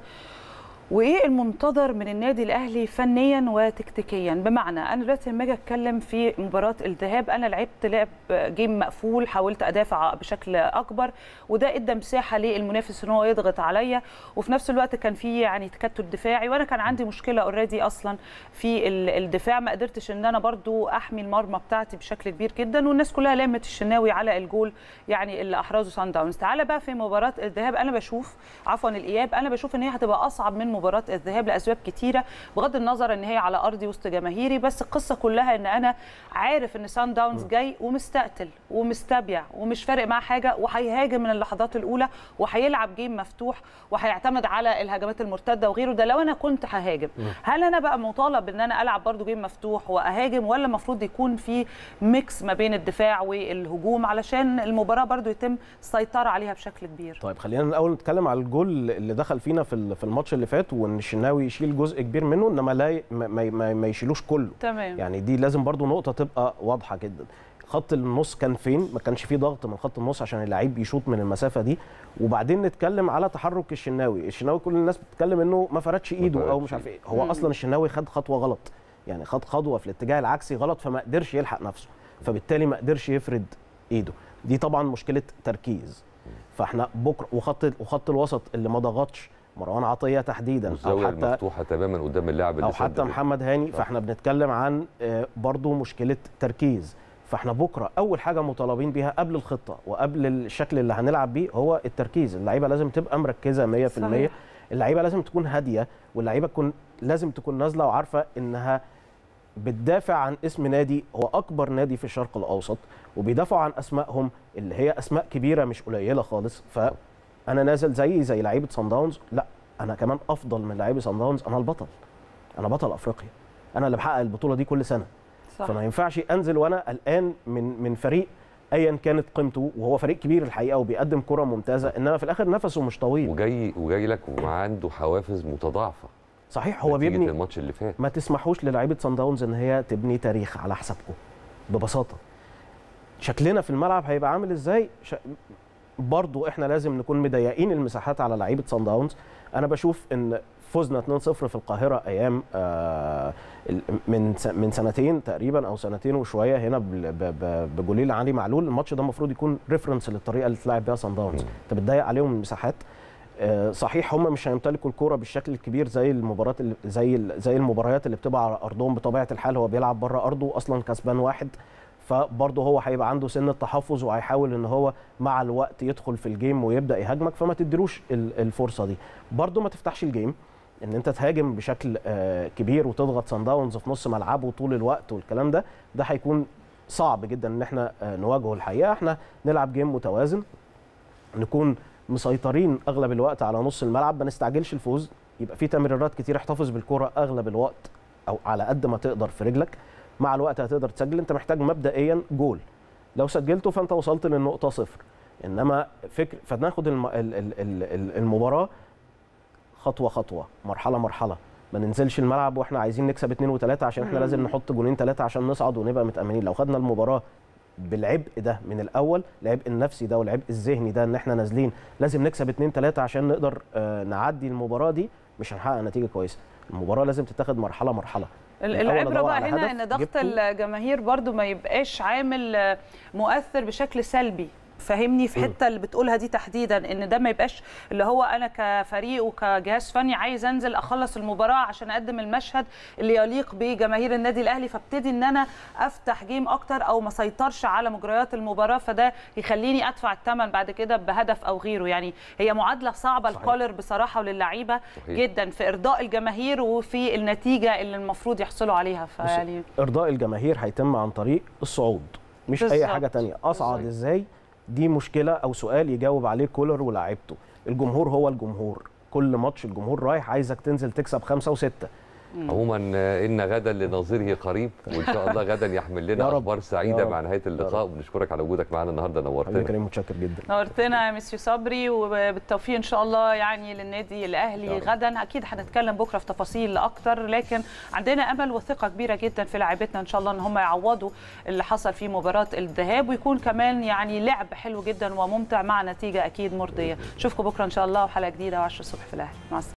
وايه المنتظر من النادي الاهلي فنيا وتكتيكيا بمعنى انا دلوقتي لما اجي اتكلم في مباراه الذهاب انا لعبت لعب جيم مقفول حاولت ادافع بشكل اكبر وده ادى مساحه للمنافس ان هو يضغط عليا وفي نفس الوقت كان في يعني تكتل دفاعي وانا كان عندي مشكله اوريدي اصلا في ال- الدفاع ما قدرتش ان انا برضو احمي المرمى بتاعتي بشكل كبير جدا والناس كلها لامت الشناوي على الجول يعني اللي احرزه سان داونز تعالى بقى في مباراه الذهاب انا بشوف عفوا الاياب انا بشوف ان هي هتبقى اصعب من مباراه الذهاب لاسباب كتيره بغض النظر ان هي على ارضي وسط جماهيري بس القصه كلها ان انا عارف ان سان داونز جاي ومستقتل ومستبيع ومش فارق معاه حاجه وهيهاجم من اللحظات الاولى وهيلعب جيم مفتوح وهيعتمد على الهجمات المرتده وغيره ده لو انا كنت ههاجم هل انا بقى مطالب ان انا العب برضو جيم مفتوح واهاجم ولا المفروض يكون في ميكس ما بين الدفاع والهجوم علشان المباراه برضو يتم السيطره عليها بشكل كبير طيب خلينا الاول نتكلم على الجول اللي دخل فينا في ال- في الماتش اللي فات وان الشناوي يشيل جزء كبير منه انما لا ي- ما, ما, ما- ما يشيلوش كله تمام يعني دي لازم برضو نقطه تبقى واضحه جدا خط النص كان فين ما كانش فيه ضغط من خط النص عشان اللعيب يشوط من المسافه دي وبعدين نتكلم على تحرك الشناوي الشناوي كل الناس بتتكلم انه ما فردش ايده او مش عارف ايه هو مم. اصلا الشناوي خد خطوه غلط يعني خد خطوه في الاتجاه العكسي غلط فما قدرش يلحق نفسه فبالتالي ما قدرش يفرد ايده دي طبعا مشكله تركيز فاحنا بكره وخط وخط الوسط اللي ما ضغطش مروان عطيه تحديدا او والزاويه حتى المفتوحه تماما قدام اللاعب اللي او حتى سدد. محمد هاني صح. فاحنا بنتكلم عن آه، برضو مشكله تركيز فاحنا بكره اول حاجه مطالبين بيها قبل الخطه وقبل الشكل اللي هنلعب بيه هو التركيز اللعيبه لازم تبقى مركزه 100% صحيح. اللعيبه لازم تكون هاديه واللعيبه تكون لازم تكون نازله وعارفه انها بتدافع عن اسم نادي هو اكبر نادي في الشرق الاوسط وبيدافعوا عن اسمائهم اللي هي اسماء كبيره مش قليله خالص فانا نازل زي زي لعيبه صن داونز لا انا كمان افضل من لعيبه صن داونز انا البطل انا بطل افريقيا انا اللي بحقق البطوله دي كل سنه صح. فما ينفعش انزل وانا قلقان من من فريق ايا كانت قيمته وهو فريق كبير الحقيقه وبيقدم كره ممتازه انما في الاخر نفسه مش طويل وجاي وجاي لك وعنده حوافز متضاعفه صحيح هو نتيجة بيبني الماتش اللي فات ما تسمحوش للعيبه صن داونز ان هي تبني تاريخ على حسابكم ببساطه شكلنا في الملعب هيبقى عامل ازاي ش... برضو احنا لازم نكون مضيقين المساحات على لعيبه صن داونز انا بشوف ان فوزنا 2-0 في القاهره ايام آه ال- من س- من سنتين تقريبا او سنتين وشويه هنا بال- ب- ب- بجوليل علي معلول الماتش ده المفروض يكون ريفرنس للطريقه اللي تلعب بيها صن داونز انت بتضيق عليهم المساحات آه، صحيح هم مش هيمتلكوا الكوره بالشكل الكبير زي المباريات اللي زي ال- زي المباريات اللي بتبقى على ارضهم بطبيعه الحال هو بيلعب بره ارضه اصلا كسبان واحد فبرضه هو هيبقى عنده سن التحفظ وهيحاول ان هو مع الوقت يدخل في الجيم ويبدا يهاجمك فما تديلوش ال- الفرصه دي برضه ما تفتحش الجيم ان انت تهاجم بشكل آه، كبير وتضغط سان داونز في نص ملعبه طول الوقت والكلام ده ده هيكون صعب جدا ان احنا آه، نواجهه الحقيقه احنا نلعب جيم متوازن نكون مسيطرين اغلب الوقت على نص الملعب ما نستعجلش الفوز يبقى في تمريرات كتير احتفظ بالكره اغلب الوقت او على قد ما تقدر في رجلك مع الوقت هتقدر تسجل انت محتاج مبدئيا جول لو سجلته فانت وصلت للنقطه صفر انما فكر فناخد الم... ال- ال- ال- ال- المباراه خطوه خطوه مرحله مرحله ما ننزلش الملعب واحنا عايزين نكسب اتنين وتلاته عشان احنا مم. لازم نحط جونين تلاته عشان نصعد ونبقى متامنين لو خدنا المباراه بالعبء ده من الاول العبء النفسي ده والعبء الذهني ده ان احنا نازلين لازم نكسب اتنين تلاته عشان نقدر آه، نعدي المباراه دي مش هنحقق نتيجه كويسه المباراه لازم تتاخد مرحله مرحله ال- الأول العبره أدور بقى على هنا هدف ان ضغط جبته. الجماهير برضو ما يبقاش عامل آه، مؤثر بشكل سلبي فهمني في حته اللي بتقولها دي تحديدا ان ده ما يبقاش اللي هو انا كفريق وكجهاز فني عايز انزل اخلص المباراه عشان اقدم المشهد اللي يليق بجماهير النادي الاهلي فابتدي ان انا افتح جيم اكتر او ما سيطرش على مجريات المباراه فده يخليني ادفع الثمن بعد كده بهدف او غيره يعني هي معادله صعبه صحيح. الكولر بصراحه وللعيبه صحيح. جدا في ارضاء الجماهير وفي النتيجه اللي المفروض يحصلوا عليها فيعني ارضاء الجماهير هيتم عن طريق الصعود مش اي بالظبط. حاجه تانية اصعد بالظبط. ازاي دي مشكله او سؤال يجاوب عليه كولر ولاعيبته الجمهور هو الجمهور كل ماتش الجمهور رايح عايزك تنزل تكسب خمسه وسته عموما آه، ان غدا لنظيره قريب وان شاء الله غدا يحمل لنا يا رب. اخبار يا سعيده رب. مع نهايه اللقاء وبنشكرك على وجودك معنا النهارده حبيبي نورتنا كريم متشكر جدا نورتنا يا مسيو صبري وبالتوفيق ان شاء الله يعني للنادي الاهلي يا رب. غدا اكيد هنتكلم بكره في تفاصيل اكتر لكن عندنا امل وثقه كبيره جدا في لاعبتنا ان شاء الله ان هم يعوضوا اللي حصل في مباراه الذهاب ويكون كمان يعني لعب حلو جدا وممتع مع نتيجه اكيد مرضيه اشوفكم بكره ان شاء الله وحلقه جديده و10 الصبح في الاهلي مع السلامه